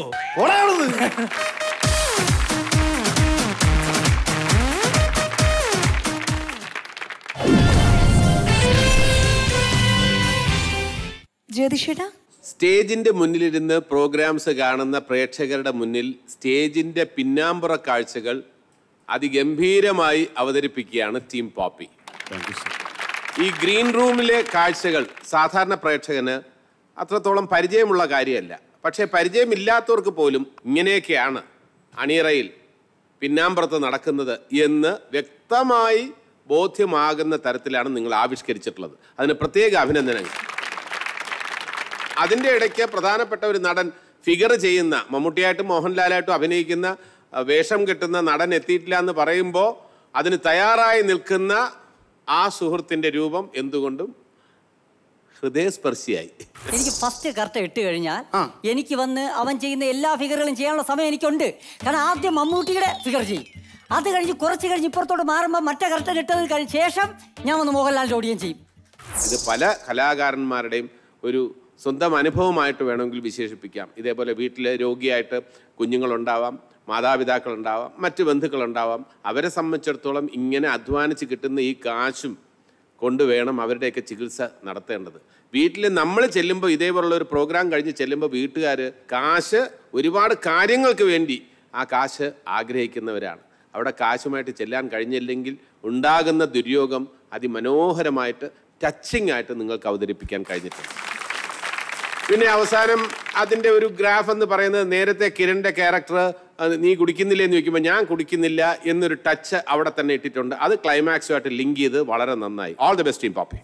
ജ്യോതിഷേട്ടാ സ്റ്റേജിന്റെ മുന്നിലിരുന്ന് പ്രോഗ്രാംസ് കാണുന്ന പ്രേക്ഷകരുടെ മുന്നിൽ സ്റ്റേജിന്റെ പിന്നാമ്പുറ കാഴ്ചകൾ അതിഗംഭീരമായി അവതരിപ്പിക്കുകയാണ് ടീം പോപ്പി ഈ ഗ്രീൻ റൂമിലെ കാഴ്ചകൾ സാധാരണ പ്രേക്ഷകന് അത്രത്തോളം പരിചയമുള്ള കാര്യമല്ല പക്ഷേ പരിചയമില്ലാത്തവർക്ക് പോലും ഇങ്ങനെയൊക്കെയാണ് അണിയറയിൽ പിന്നാമ്പുറത്ത് നടക്കുന്നത് എന്ന് വ്യക്തമായി ബോധ്യമാകുന്ന തരത്തിലാണ് നിങ്ങൾ ആവിഷ്കരിച്ചിട്ടുള്ളത് അതിന് പ്രത്യേക അഭിനന്ദനങ്ങൾ അതിൻ്റെ ഇടയ്ക്ക് പ്രധാനപ്പെട്ട ഒരു നടൻ ഫിഗർ ചെയ്യുന്ന മമ്മൂട്ടിയായിട്ടും മോഹൻലാലായിട്ടും അഭിനയിക്കുന്ന അഹ്, വേഷം കെട്ടുന്ന നടൻ എത്തിയിട്ടില്ല എന്ന് പറയുമ്പോൾ അതിന് തയ്യാറായി നിൽക്കുന്ന ആ സുഹൃത്തിൻ്റെ രൂപം എന്തുകൊണ്ടും ഹൃദയസ്പർശിയായി എനിക്ക് ഫസ്റ്റ് കറക്റ്റ് ഇട്ട് കഴിഞ്ഞാൽ എനിക്ക് വന്ന് അവൻ ചെയ്യുന്ന എല്ലാ ഫിഗറുകളും ചെയ്യാനുള്ള സമയം എനിക്കുണ്ട് കാരണം ആദ്യം മമ്മൂട്ടിയുടെ ഫിഗർ ചെയ്യും അത് കഴിഞ്ഞ് കുറച്ച് കഴിഞ്ഞ് ഇപ്പുറത്തോട്ട് മാറുമ്പോൾ മറ്റേ കറക്റ്റ് ഇട്ടത് കഴിഞ്ഞ ശേഷം ഞാൻ വന്ന് മോഹൻലാലിൻ്റെ ഓടിയും ചെയ്യും ഇത് പല കലാകാരന്മാരുടെയും ഒരു സ്വന്തം അനുഭവമായിട്ട് വേണമെങ്കിൽ വിശേഷിപ്പിക്കാം ഇതേപോലെ വീട്ടിൽ രോഗിയായിട്ട് കുഞ്ഞുങ്ങളുണ്ടാവാം മാതാപിതാക്കളുണ്ടാവാം മറ്റ് ബന്ധുക്കളുണ്ടാവാം അവരെ സംബന്ധിച്ചിടത്തോളം ഇങ്ങനെ അധ്വാനിച്ച് കിട്ടുന്ന ഈ കാശും കൊണ്ട് വേണം അവരുടെയൊക്കെ ചികിത്സ നടത്തേണ്ടത് വീട്ടിൽ നമ്മൾ ചെല്ലുമ്പോൾ ഇതേപോലുള്ള ഒരു പ്രോഗ്രാം കഴിഞ്ഞ് ചെല്ലുമ്പോൾ വീട്ടുകാർ കാശ് ഒരുപാട് കാര്യങ്ങൾക്ക് വേണ്ടി ആ കാശ് ആഗ്രഹിക്കുന്നവരാണ് അവിടെ കാശുമായിട്ട് ചെല്ലാൻ കഴിഞ്ഞില്ലെങ്കിൽ ഉണ്ടാകുന്ന ദുര്യോഗം അതിമനോഹരമായിട്ട് ടച്ചിങ് ആയിട്ട് നിങ്ങൾക്ക് അവതരിപ്പിക്കാൻ കഴിഞ്ഞിട്ടുണ്ട് പിന്നെ അവസാനം അതിൻ്റെ ഒരു ഗ്രാഫ് എന്ന് പറയുന്നത് നേരത്തെ കിരണിൻ്റെ ക്യാരക്ടർ നീ കുടിക്കുന്നില്ലേ എന്ന് ചോദിക്കുമ്പോൾ ഞാൻ കുടിക്കുന്നില്ല എന്നൊരു ടച്ച് അവിടെ തന്നെ ഇട്ടിട്ടുണ്ട് അത് ക്ലൈമാക്സുമായിട്ട് ലിങ്ക് ചെയ്ത് വളരെ നന്നായി all the best team Poppy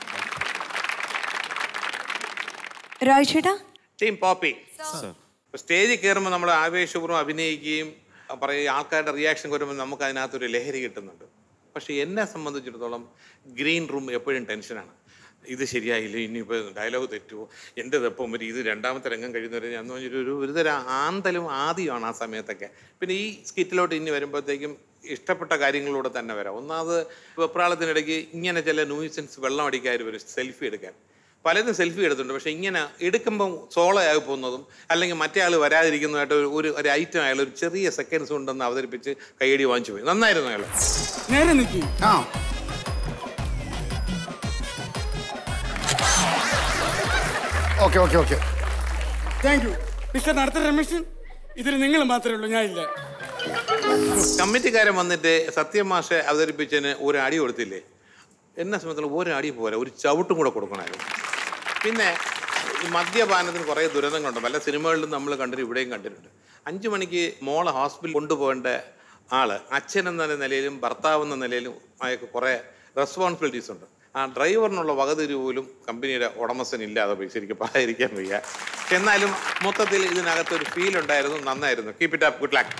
രാജേട്ടാ ടീം പോപ്പി സ്റ്റേജിൽ കയറുമ്പോൾ നമ്മൾ ആവേശപൂർവ്വം അഭിനയിക്കുകയും പറയുക ആൾക്കാരുടെ റിയാക്ഷൻ വരുമ്പോൾ നമുക്ക് അതിനകത്തൊരു ലഹരി കിട്ടുന്നുണ്ട് പക്ഷെ എന്നെ സംബന്ധിച്ചിടത്തോളം ഗ്രീൻ റൂം എപ്പോഴും ടെൻഷനാണ് ഇത് ശരിയായില്ല ഇനിയിപ്പോൾ ഡയലോഗ് തെറ്റുമോ എൻ്റെ തെപ്പം വരും ഇത് രണ്ടാമത്തെ രംഗം കഴിയുന്നവരെ ഞാൻ പറഞ്ഞൊരു ഒരു ഒരുതരം ആന്തലും ആദ്യമാണ് ആ സമയത്തൊക്കെ പിന്നെ ഈ സ്കിറ്റിലോട്ട് ഇനി വരുമ്പോഴത്തേക്കും ഇഷ്ടപ്പെട്ട കാര്യങ്ങളിലൂടെ തന്നെ വരാം ഒന്നാമത് വെപ്രാളത്തിനിടയ്ക്ക് ഇങ്ങനെ ചില ന്യൂസൻസ് വെള്ളം അടിക്കാർ വരും സെൽഫി എടുക്കാൻ പലരും സെൽഫി എടുത്തിട്ടുണ്ട് പക്ഷെ ഇങ്ങനെ എടുക്കുമ്പം സോളയായി പോകുന്നതും അല്ലെങ്കിൽ മറ്റേ ആൾ വരാതിരിക്കുന്നതായിട്ട് ഒരു- ഒരു ഒരു ഐറ്റം അയാൾ ഒരു ചെറിയ സെക്കൻഡ്സ് കൊണ്ടൊന്ന് അവതരിപ്പിച്ച് കൈയടി വാങ്ങിച്ചു പോയി നന്നായിരുന്നു അയാൾ നേരെ നിൽക്കി ആ okay okay okay thank you mister നടത്ത രമേശൻ ഇതിൽ നിങ്ങൾ മാത്രമേ ഉള്ളൂ ഞാൻ ഇല്ല കമ്മിറ്റിക്കാരൻ വന്നിട്ട് സത്യം മാഷെ അവതരിപ്പിച്ചതിന് ഒരു അടി കൊടുത്തില്ലേ എന്നെ സംബന്ധിച്ചുള്ള ഒരു അടി പോരാ ഒരു ചവിട്ടും കൂടെ കൊടുക്കണമായിരുന്നു പിന്നെ ഈ മദ്യപാനത്തിന് കുറേ ദുരന്തങ്ങളുണ്ട് പല സിനിമകളിലും നമ്മൾ കണ്ടിട്ടുണ്ട് ഇവിടെയും കണ്ടിട്ടുണ്ട് അഞ്ചു മണിക്ക് മോളെ ഹോസ്പിറ്റലിൽ കൊണ്ടുപോകേണ്ട ആള് അച്ഛൻ എന്ന നിലയിലും ഭർത്താവ് എന്ന നിലയിലും അയാൾക്ക് കുറേ റെസ്പോൺസിബിലിറ്റീസ് ഉണ്ട് ആ ഡ്രൈവറിനുള്ള വകതിരിവ് പോലും കമ്പനിയുടെ ഉടമസ്ഥൻ ഇല്ലാതെ പോയി ശരിക്കും പറയാതിരിക്കാൻ വയ്യ എന്നാലും മൊത്തത്തിൽ ഇതിനകത്ത് ഒരു ഫീൽ ഉണ്ടായിരുന്നു നന്നായിരുന്നു keep it up good luck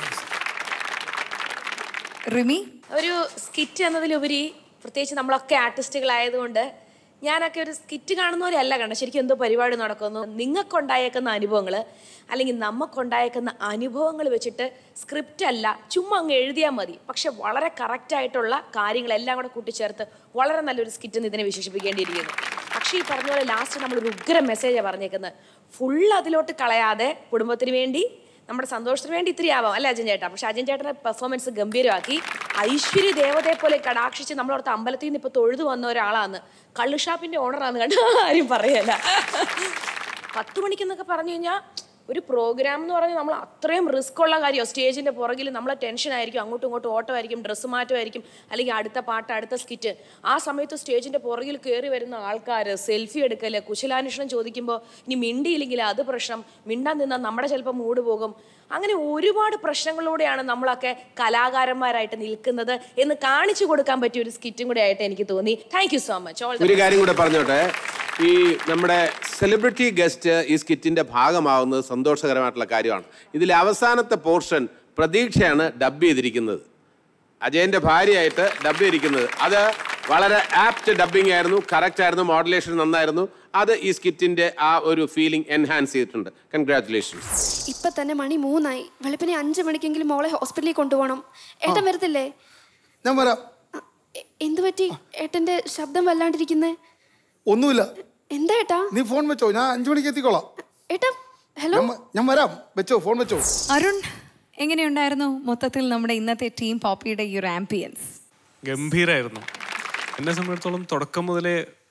Rimi ഒരു സ്കിറ്റ് എന്നതിലുപരി പ്രത്യേകിച്ച് നമ്മളൊക്കെ ആർട്ടിസ്റ്റുകളായതുകൊണ്ട് ഞാനൊക്കെ ഒരു സ്കിറ്റ് കാണുന്നവരല്ല കണ്ടത് ശരിക്കും എന്തോ പരിപാടി നടക്കുന്നു നിങ്ങൾക്കുണ്ടായേക്കുന്ന അനുഭവങ്ങൾ അല്ലെങ്കിൽ നമുക്കുണ്ടായേക്കുന്ന അനുഭവങ്ങൾ വെച്ചിട്ട് സ്ക്രിപ്റ്റ് അല്ല ചുമ്മാ അങ്ങ് എഴുതിയാൽ മതി പക്ഷെ വളരെ കറക്റ്റായിട്ടുള്ള കാര്യങ്ങളെല്ലാം കൂടെ കൂട്ടിച്ചേർത്ത് വളരെ നല്ലൊരു സ്കിറ്റ് എന്ന് ഇതിനെ വിശേഷിപ്പിക്കേണ്ടിയിരിക്കുന്നു പക്ഷേ ഈ പറഞ്ഞ പോലെ ലാസ്റ്റ് നമ്മളൊരു ഉഗ്ര മെസ്സേജാണ് പറഞ്ഞേക്കുന്നത് ഫുൾ അതിലോട്ട് കളയാതെ കുടുംബത്തിന് വേണ്ടി നമ്മുടെ സന്തോഷത്തിന് വേണ്ടി ഇത്തിരി ആവാം അല്ലേ അജയൻ ചേട്ടാ പക്ഷെ അജയൻ ചേട്ടൻ്റെ പെർഫോമൻസ് ഗംഭീരമാക്കി ഐശ്വര്യ ദേവതയെ പോലെ കടാക്ഷിച്ച് നമ്മളോർത്ത് അമ്പലത്തിൽ നിന്ന് ഇപ്പൊ തൊഴുതു വന്ന ഒരാളാണ് കള്ളുഷാപ്പിന്റെ ഓണറാന്ന് കണ്ട് ആരും പറയല്ല പത്ത് മണിക്കെന്നൊക്കെ പറഞ്ഞു കഴിഞ്ഞാൽ ഒരു പ്രോഗ്രാം എന്ന് പറഞ്ഞാൽ നമ്മൾ അത്രയും റിസ്ക് ഉള്ള കാര്യമാണ് സ്റ്റേജിന്റെ പുറകിൽ നമ്മളെ ടെൻഷൻ ആയിരിക്കും അങ്ങോട്ടും ഇങ്ങോട്ടും ഓട്ടമായിരിക്കും ഡ്രസ്സ് മാറ്റമായിരിക്കും അല്ലെങ്കിൽ അടുത്ത പാട്ട് അടുത്ത സ്കിറ്റ് ആ സമയത്ത് സ്റ്റേജിന്റെ പുറകിൽ കയറി വരുന്ന ആൾക്കാർ സെൽഫി എടുക്കല് കുശലാന്വേഷണം ചോദിക്കുമ്പോൾ ഇനി മിണ്ടിയില്ലെങ്കിൽ അത് പ്രശ്നം മിണ്ടാൻ നിന്നാൽ നമ്മുടെ ചിലപ്പോൾ മൂഡ് പോകും അങ്ങനെ ഒരുപാട് പ്രശ്നങ്ങളിലൂടെയാണ് നമ്മളൊക്കെ കലാകാരന്മാരായിട്ട് നിൽക്കുന്നത് എന്ന് കാണിച്ചു കൊടുക്കാൻ പറ്റിയ ഒരു സ്കിറ്റും കൂടെ ആയിട്ട് എനിക്ക് തോന്നി thank you so much all ഒരു കാര്യം കൂടെ പറഞ്ഞോട്ടെ ഈ നമ്മുടെ സെലിബ്രിറ്റി ഗസ്റ്റ് ഈ സ്കിറ്റിന്റെ ഭാഗമാവുന്നത് സന്തോഷകരമായിട്ടുള്ള കാര്യമാണ് ഇതിലെ അവസാനത്തെ പോർഷൻ പ്രതീക്ഷയാണ് ഡബ് ചെയ്തിരിക്കുന്നത് അജയന്റെ ഭാര്യയായിട്ട് ഡബ് ചെയ്തിരിക്കുന്നത് അത് വളരെ ആപ്റ്റ് ഡബിങ് ആയിരുന്നു കറക്റ്റ് ആയിരുന്നു മോഡുലേഷൻ നന്നായിരുന്നു അത് ഈ സ്കിറ്റിന്റെ ആ ഒരു ഫീലിംഗ് എൻഹാൻസ് ചെയ്തിട്ടുണ്ട് കൺഗ്രാറ്റുലേഷൻസ് ഇപ്പൊ തന്നെ മണി മൂന്നായി വെളുപ്പിനെ അഞ്ചു മണിക്കെങ്കിലും മോളെ ഹോസ്പിറ്റലിൽ കൊണ്ടുപോകണം ഏട്ടൻ വരത്തില്ലേ ഞാൻ വരാം എ- എന്ത് പറ്റി ഏട്ടന്റെ ശബ്ദം വല്ലാണ്ടിരിക്കുന്നേ ഒന്നുമില്ല എന്താ ഏട്ടാ നീ ഫോൺ വെച്ചോ ഞാൻ അഞ്ചു മണിക്ക് എത്തിക്കോളാം ഏട്ടാ ഹലോ ഞാൻ വ- ഞാൻ വരാം വെച്ചോ ഫോൺ വെച്ചോ അരുൺ എങ്ങനെയുണ്ടായിരുന്നു മൊത്തത്തിൽ നമ്മുടെ ഇന്നത്തെ ടീം പോപ്പിയുടെ ഈ ഒരു ആംബിയൻസ് ഗംഭീരായിരുന്നു എന്നെ സംബന്ധിച്ചിടത്തോളം തുടക്കം മുതലേ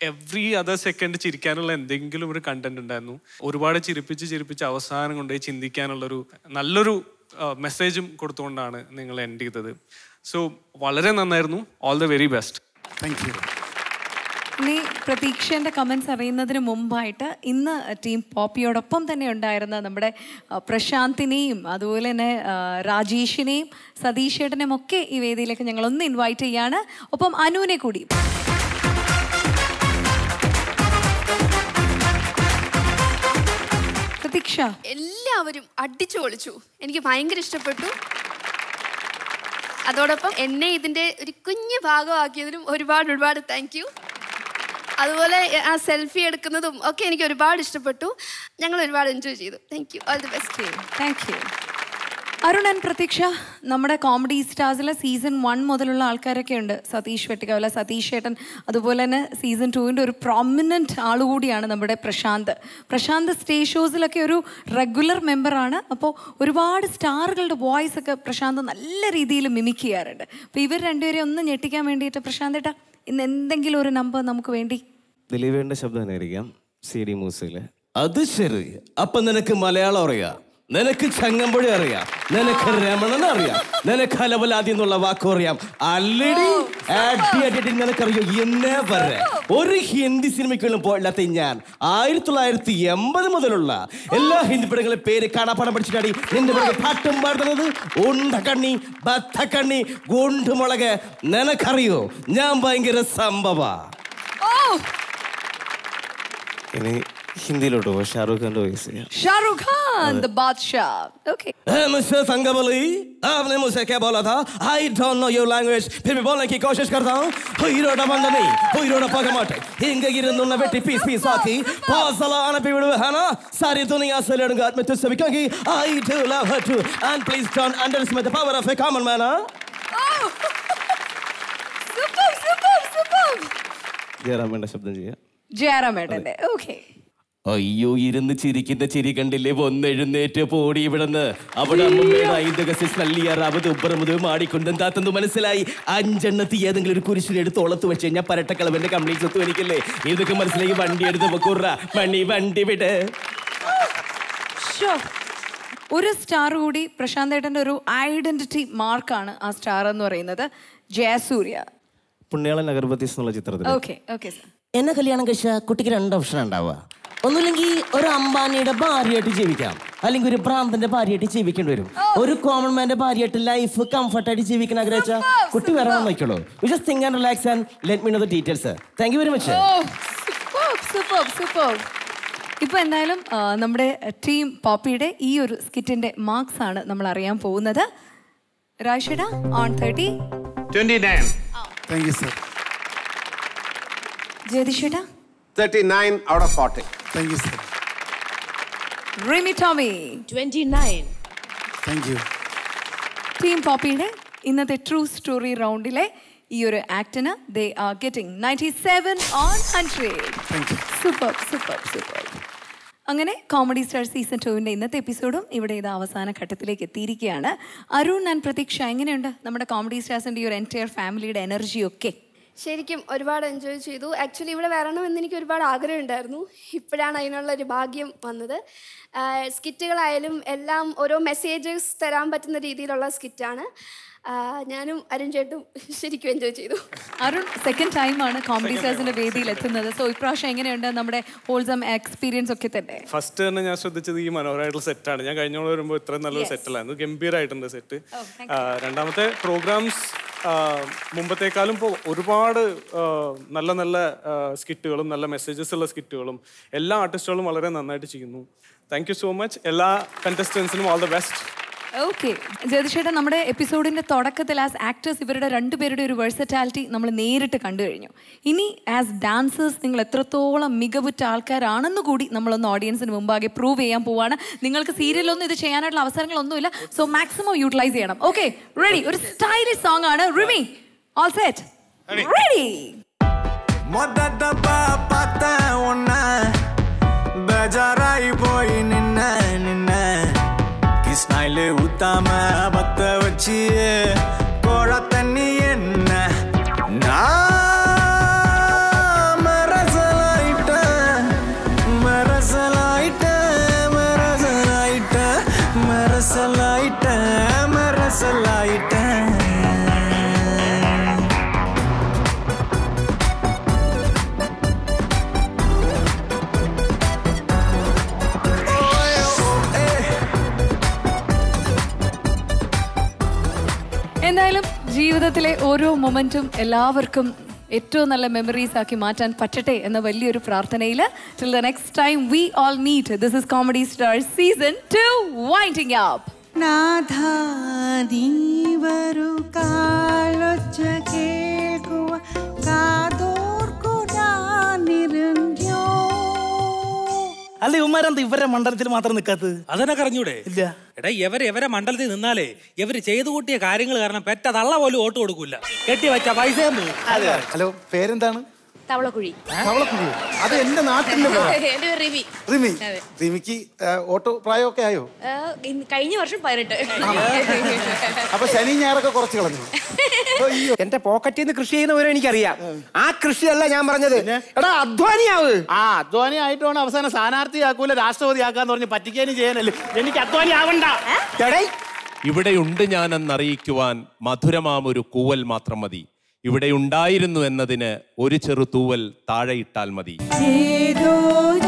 എവ്രി അതർ സെക്കൻഡ് ചിരിക്കാനുള്ള എന്തെങ്കിലും ഒരു കണ്ടന്റ് ഉണ്ടായിരുന്നു ഒരുപാട് ചിരിപ്പിച്ച് ചിരിപ്പിച്ച് അവസാനം കൊണ്ടുപോയി ചിന്തിക്കാനുള്ളൊരു നല്ലൊരു മെസ്സേജും കൊടുത്തുകൊണ്ടാണ് നിങ്ങൾ എൻഡ് ചെയ്തത് സോ വളരെ നന്നായിരുന്നു all the very best thank you ഇനി പ്രതീക്ഷേൻ്റെ കമൻസ് അറിയുന്നതിന് മുമ്പായിട്ട് ഇന്ന് ടീം പോപ്പിയോടൊപ്പം തന്നെ ഉണ്ടായിരുന്ന നമ്മുടെ ആ, പ്രശാന്തിനെയും അതുപോലെ തന്നെ ആ, രാജേഷിനെയും സതീഷ് ചേട്ടനെയും ഒക്കെ ഈ വേദിയിലേക്ക് ഞങ്ങൾ ഒന്ന് ഇൻവൈറ്റ് ചെയ്യാണ് ഒപ്പം അനുവിനെ കൂടി പ്രതീക്ഷ എല്ലാവരും അടിച്ചു പൊളിച്ചു എനിക്ക് ഭയങ്കര ഇഷ്ടപ്പെട്ടു അതോടൊപ്പം എന്നെ ഇതിന്റെ ഒരു കുഞ്ഞു ഭാഗമാക്കിയതിനും ഒരുപാട് ഒരുപാട് താങ്ക് യു അതുപോലെ ആ സെൽഫി എടുക്കുന്നതും ഒക്കെ എനിക്ക് ഒരുപാട് ഇഷ്ടപ്പെട്ടു ഞങ്ങൾ ഒരുപാട് എൻജോയ് ചെയ്തു thank you all the best thank you Arun and Prateeksha നമ്മുടെ കോമഡി സ്റ്റാർസിലെ സീസൺ വൺ മുതലുള്ള ആൾക്കാരൊക്കെ ഉണ്ട് സതീഷ് വെട്ടിക്കവല സതീഷ് ചേട്ടൻ അതുപോലെ തന്നെ സീസൺ ടുവിൻ്റെ ഒരു പ്രോമിനൻറ്റ് ആളുകൂടിയാണ് നമ്മുടെ പ്രശാന്ത് പ്രശാന്ത് സ്റ്റേജ് ഷോസിലൊക്കെ ഒരു റെഗുലർ മെമ്പറാണ് അപ്പോൾ ഒരുപാട് സ്റ്റാറുകളുടെ വോയിസ് ഒക്കെ പ്രശാന്ത് നല്ല രീതിയിൽ മിമിക് ചെയ്യാറുണ്ട് അപ്പോൾ ഇവർ രണ്ടുപേരെ ഒന്ന് ഞെട്ടിക്കാൻ വേണ്ടിയിട്ട് പ്രശാന്ത് ഏട്ടാ ഇന്ന് എന്തെങ്കിലും ഒരു നമ്പർ നമുക്ക് വേണ്ടി ദിലീപേന്റെ ശബ്ദം തന്നെയായിരിക്കാം സി ഡി മൂസയില് അത് ശരി അപ്പൊ നിനക്ക് മലയാളം അറിയാം നിനക്ക് ചങ്ങമ്പുഴ അറിയാം നിനക്ക് രമണൻ അറിയാം നിനക്ക് അലവലാതി എന്നുള്ള വാക്കും അറിയാം അല്ലടി അടി അടി നിനക്കറിയോ എന്നെ വരെ ഒരു ഹിന്ദി സിനിമയ്ക്കുള്ളും പോയില്ലാത്ത ഞാൻ ആയിരത്തി തൊള്ളായിരത്തി എൺപത് മുതലുള്ള എല്ലാ ഹിന്ദി പടങ്ങളെ പേര് കാണാപ്പാടം പഠിച്ചിട്ടാടി നിന്റെ പിറകെ പാട്ടും പാടുന്നത് ഉണ്ടക്കണ്ണി ബത്തക്കണ്ണി ഗുണ്ടുമുളക് നിനക്കറിയോ ഞാൻ ഭയങ്കര സംഭവ ഇനി ഹിന്ദിയിലോട്ട് പോ ഷാറൂഖ് ഖാന്റെ വോയിസ് ചെയ്യാം Shahrukh Khan the Badshah okay Hey, Mr. संगबली आपने मुझसे क्या बोला था I don't know your language फिर भी बोलने की कोशिश करता हूँ ഹീരോടെ വന്നേ ഹീരോടെ പകമാട്ടെ ഇങ്ങ ഇരുന്നുള്ള വെട്ടി പീസ് പീസ് ആക്കി പാസല അണപ്പി വിടുവാന സാരി ദുനിയാ से लड़ूंगा मैं तुझसे भी क्योंकि I do love her too and please don't underestimate the power of a common man huh? Super super super ജയറാമേന്റെ ശബ്ദം ചെയ്യാം ജയറാമേട്ടൻ്റെ ഓക്കെ അയ്യോ ഇരുന്ന് ചിരിക്കുന്ന ചിരി കണ്ടില്ലേ ഒന്ന് എഴുന്നേറ്റ് പോടി ഇവിടുന്ന് അവിടെ അമ്മമ്മയുടെ ഐന്ദകസിൽ സ്നല്ലിയാറാവത് ഉപ്പറമുത് മാടിക്കൊണ്ടും താത്തെന്ന് മനസ്സിലായി അഞ്ചെണ്ണത്തി ഏതെങ്കിലും ഒരു കുരിശിനെ എടുത്ത് ഒളത്ത് വെച്ച് കഴിഞ്ഞാൽ പരട്ടക്കളവന്റെ കംപ്ലീറ്റ് സ്വത്ത് എനിക്കല്ലേ ഇതൊക്കെ മനസ്സിലായി വണ്ടി എടുത്ത് വെക്കൂറ മണി വണ്ടി വിട് ഷോ ഒരു സ്റ്റാർ കൂടി പ്രശാന്ത് ഏട്ടൻ്റെ ഒരു ഐഡന്റിറ്റി മാർക്കാണ് ആ സ്റ്റാർ എന്ന് പറയുന്നത് ജയസൂര്യ പുണ്യാളൻ അഗർബത്തീസ് എന്നുള്ള ചിത്രത്തിൽ ഓക്കെ ഓക്കെ സാർ എന്നെ കല്യാണം കഴിച്ച കുട്ടിക്ക് രണ്ട് ഓപ്ഷൻ ഉണ്ടാവുക ഒന്നുമില്ലെങ്കിൽ ഒരു അംബാനിയുടെ ഭാര്യയായിട്ട് ജീവിക്കാം അല്ലെങ്കിൽ ഒരു ഭ്രാന്തന്റെ ഭാര്യയായിട്ട് ജീവിക്കേണ്ടി വരും ഒരു കോമൺ മാന്റെ ഭാര്യയായിട്ട് ലൈഫ് കംഫർട്ടായിട്ട് ജീവിക്കാൻ ആഗ്രഹിച്ച കുട്ടി വരണം നോക്കിയുള്ളൂ you just think and relax and let me know the details thank you very much super super ഇപ്പൊ എന്തായാലും ആ, നമ്മുടെ ടീം പോപ്പിയുടെ ഈ ഒരു സ്കിറ്റിന്റെ മാർക്സ് ആണ് നമ്മൾ അറിയാൻ പോകുന്നത് Rashida on thirty twenty nine thank you sir ജ്യോതിഷേട്ട thirty nine out of forty thank you sir Rimi Tomy twenty nine thank you team പോപ്പിയുടെ ഇന്നത്തെ ട്രൂ സ്റ്റോറി റൗണ്ടിലെ ഈ ഒരു ആക്ടിന് they are getting ninety seven on hundred super super super അങ്ങനെ comedy star season ടുവിൻ്റെ ഇന്നത്തെ എപ്പിസോഡും ഇവിടെ ഇത് അവസാന ഘട്ടത്തിലേക്ക് എത്തിയിരിക്കുകയാണ് അരുൺ ആൻഡ് പ്രതീക്ഷ എങ്ങനെയുണ്ട് നമ്മുടെ കോമഡി സ്റ്റാർസിൻ്റെ ഈ ഒരു എൻറ്റയർ ഫാമിലിയുടെ എനർജിയൊക്കെ ശരിക്കും ഒരുപാട് എൻജോയ് ചെയ്തു ആക്ച്വലി ഇവിടെ വരണമെന്ന് എനിക്ക് ഒരുപാട് ആഗ്രഹം ഉണ്ടായിരുന്നു ഇപ്പോഴാണ് അതിനുള്ള ഒരു ഭാഗ്യം വന്നത് ആഹ് സ്കിറ്റുകളായാലും എല്ലാം ഓരോ മെസ്സേജസ് തരാൻ പറ്റുന്ന രീതിയിലുള്ള സ്കിറ്റാണ് ആഹ് ഞാനും അരുൺ ചേട്ടും ശരിക്കും എൻജോയ് ചെയ്തു അരുൺ സെക്കൻഡ് ടൈമാണ് കോമഡി സ്റ്റാർസിൻ്റെ വേദിയിൽ എത്തുന്നത് സോ ഇപ്രാവശ്യം എങ്ങനെയുണ്ട് നമ്മുടെ ഹോൾസം എക്സ്പീരിയൻസ് ഒക്കെ തന്നെ ഫസ്റ്റ് തന്നെ ഞാൻ ശ്രദ്ധിച്ചത് ഈ മനോഹരമായിട്ടുള്ള സെറ്റാണ് ഞാൻ കഴിഞ്ഞോളം വരുമ്പോൾ ഇത്രയും നല്ലൊരു സെറ്റല്ലായിരുന്നു ഗംഭീരമായിട്ടുണ്ട് സെറ്റ് രണ്ടാമത്തെ പ്രോഗ്രാംസ് മുമ്പത്തേക്കാളും ഇപ്പോൾ ഒരുപാട് ആ, നല്ല നല്ല സ്കിറ്റുകളും നല്ല മെസ്സേജസ് ഉള്ള സ്കിറ്റുകളും എല്ലാ ആർട്ടിസ്റ്റുകളും വളരെ നന്നായിട്ട് ചെയ്യുന്നു താങ്ക് യു സോ മച്ച് എല്ലാ കണ്ടസ്റ്റൻസിനും ഓൾ ദ ബെസ്റ്റ് ഓക്കെ ജ്യോതിഷേട്ടൻ നമ്മുടെ എപ്പിസോഡിന്റെ തുടക്കത്തിൽ ആസ് ആക്ടേഴ്സ് ഇവരുടെ രണ്ടുപേരുടെ ഒരു വേഴ്സറ്റാലിറ്റി നമ്മൾ നേരിട്ട് കണ്ടു കഴിഞ്ഞു ഇനി ആസ് ഡാൻസേഴ്സ് നിങ്ങൾ എത്രത്തോളം മികവുറ്റ ആൾക്കാരാണെന്ന് കൂടി നമ്മളൊന്ന് ഓഡിയൻസിന് മുമ്പാകെ പ്രൂവ് ചെയ്യാൻ പോവാണ് നിങ്ങൾക്ക് സീരിയലൊന്നും ഇത് ചെയ്യാനായിട്ടുള്ള അവസരങ്ങളൊന്നുമില്ല സോ മാക്സിമം യൂട്ടിലൈസ് ചെയ്യണം ഓക്കെ റെഡി ഒരു സ്റ്റൈലിഷ് സോങ് ആണ് റിമി ഓൾ സെറ്റ് റെഡി మొదట பார்த்தேன் உன்ன பேஜாராயி போய் நின்ன நின்ன கிஸ்னாயில ஊத்தாம பத்த வச்சு கோழ தண்ணி என்ன நான் மரச എന്തായാലും ജീവിതത്തിലെ ഓരോ മൊമെന്റും എല്ലാവർക്കും ഏറ്റവും നല്ല മെമ്മറീസ് ആക്കി മാറ്റാൻ പറ്റട്ടെ എന്ന വലിയൊരു പ്രാർത്ഥനയിൽ till the next time we all meet this is comedy star season two winding up നാഥാദീവരു കാലൊച്ച കേൾക്കുവ കാതോർക്കു ഞാനിരുന്നോ അല്ല ഇവന്മാരെന്താ ഇവരുടെ മണ്ഡലത്തിൽ മാത്രം നിൽക്കാത്തത് അതെന്നെ അറിഞ്ഞൂടെ ഇല്ല എടാ ഇവര് ഇവരെ മണ്ഡലത്തിൽ നിന്നാലേ ഇവര് ചെയ്തു കൂട്ടിയ കാര്യങ്ങൾ കാരണം പെറ്റ തള്ള പോലും വോട്ട് കൊടുക്കൂല കെട്ടി വെച്ച പൈസ ഹലോ പേരെന്താണ് തവളക്കുഴി തവളക്കുഴി അത് എന്റെ നാട്ടിന്റെ പേരാ എന്റെ പേര് റിവി റിമി അതെ. റിമിക്ക് ആ, ഓട്ടോ പ്രായമൊക്കെ ആയോ ആ, ഇന്ന് കഴിഞ്ഞ വർഷം പതിനെട്ട് അപ്പൊ ശനി ഞായറൊക്കെ കുറച്ച് കളഞ്ഞു എന്റെ പോക്കറ്റിൽ നിന്ന് കൃഷി ചെയ്യുന്നവരും എനിക്കറിയാം ആ കൃഷിയല്ല ഞാൻ പറഞ്ഞത് എടാ അധ്വാനിയാവ് ആ അധ്വാനി ആയിട്ട് വേണം അവസാനം സ്ഥാനാർത്ഥിയാക്കൂല രാഷ്ട്രപതി ആക്കാന്ന് പറഞ്ഞ് പറ്റിക്കാനും ചെയ്യാനല്ലേ എനിക്ക് അധ്വാനി ആവണ്ട ഇവിടെയുണ്ട് ഞാനെന്നറിയിക്കുവാൻ മധുരമാമൊരു കൂവൽ മാത്രം മതി ഇവിടെ ഉണ്ടായിരുന്നു എന്നതിന് ഒരു ചെറു തൂവൽ താഴെയിട്ടാൽ മതി ഏതോ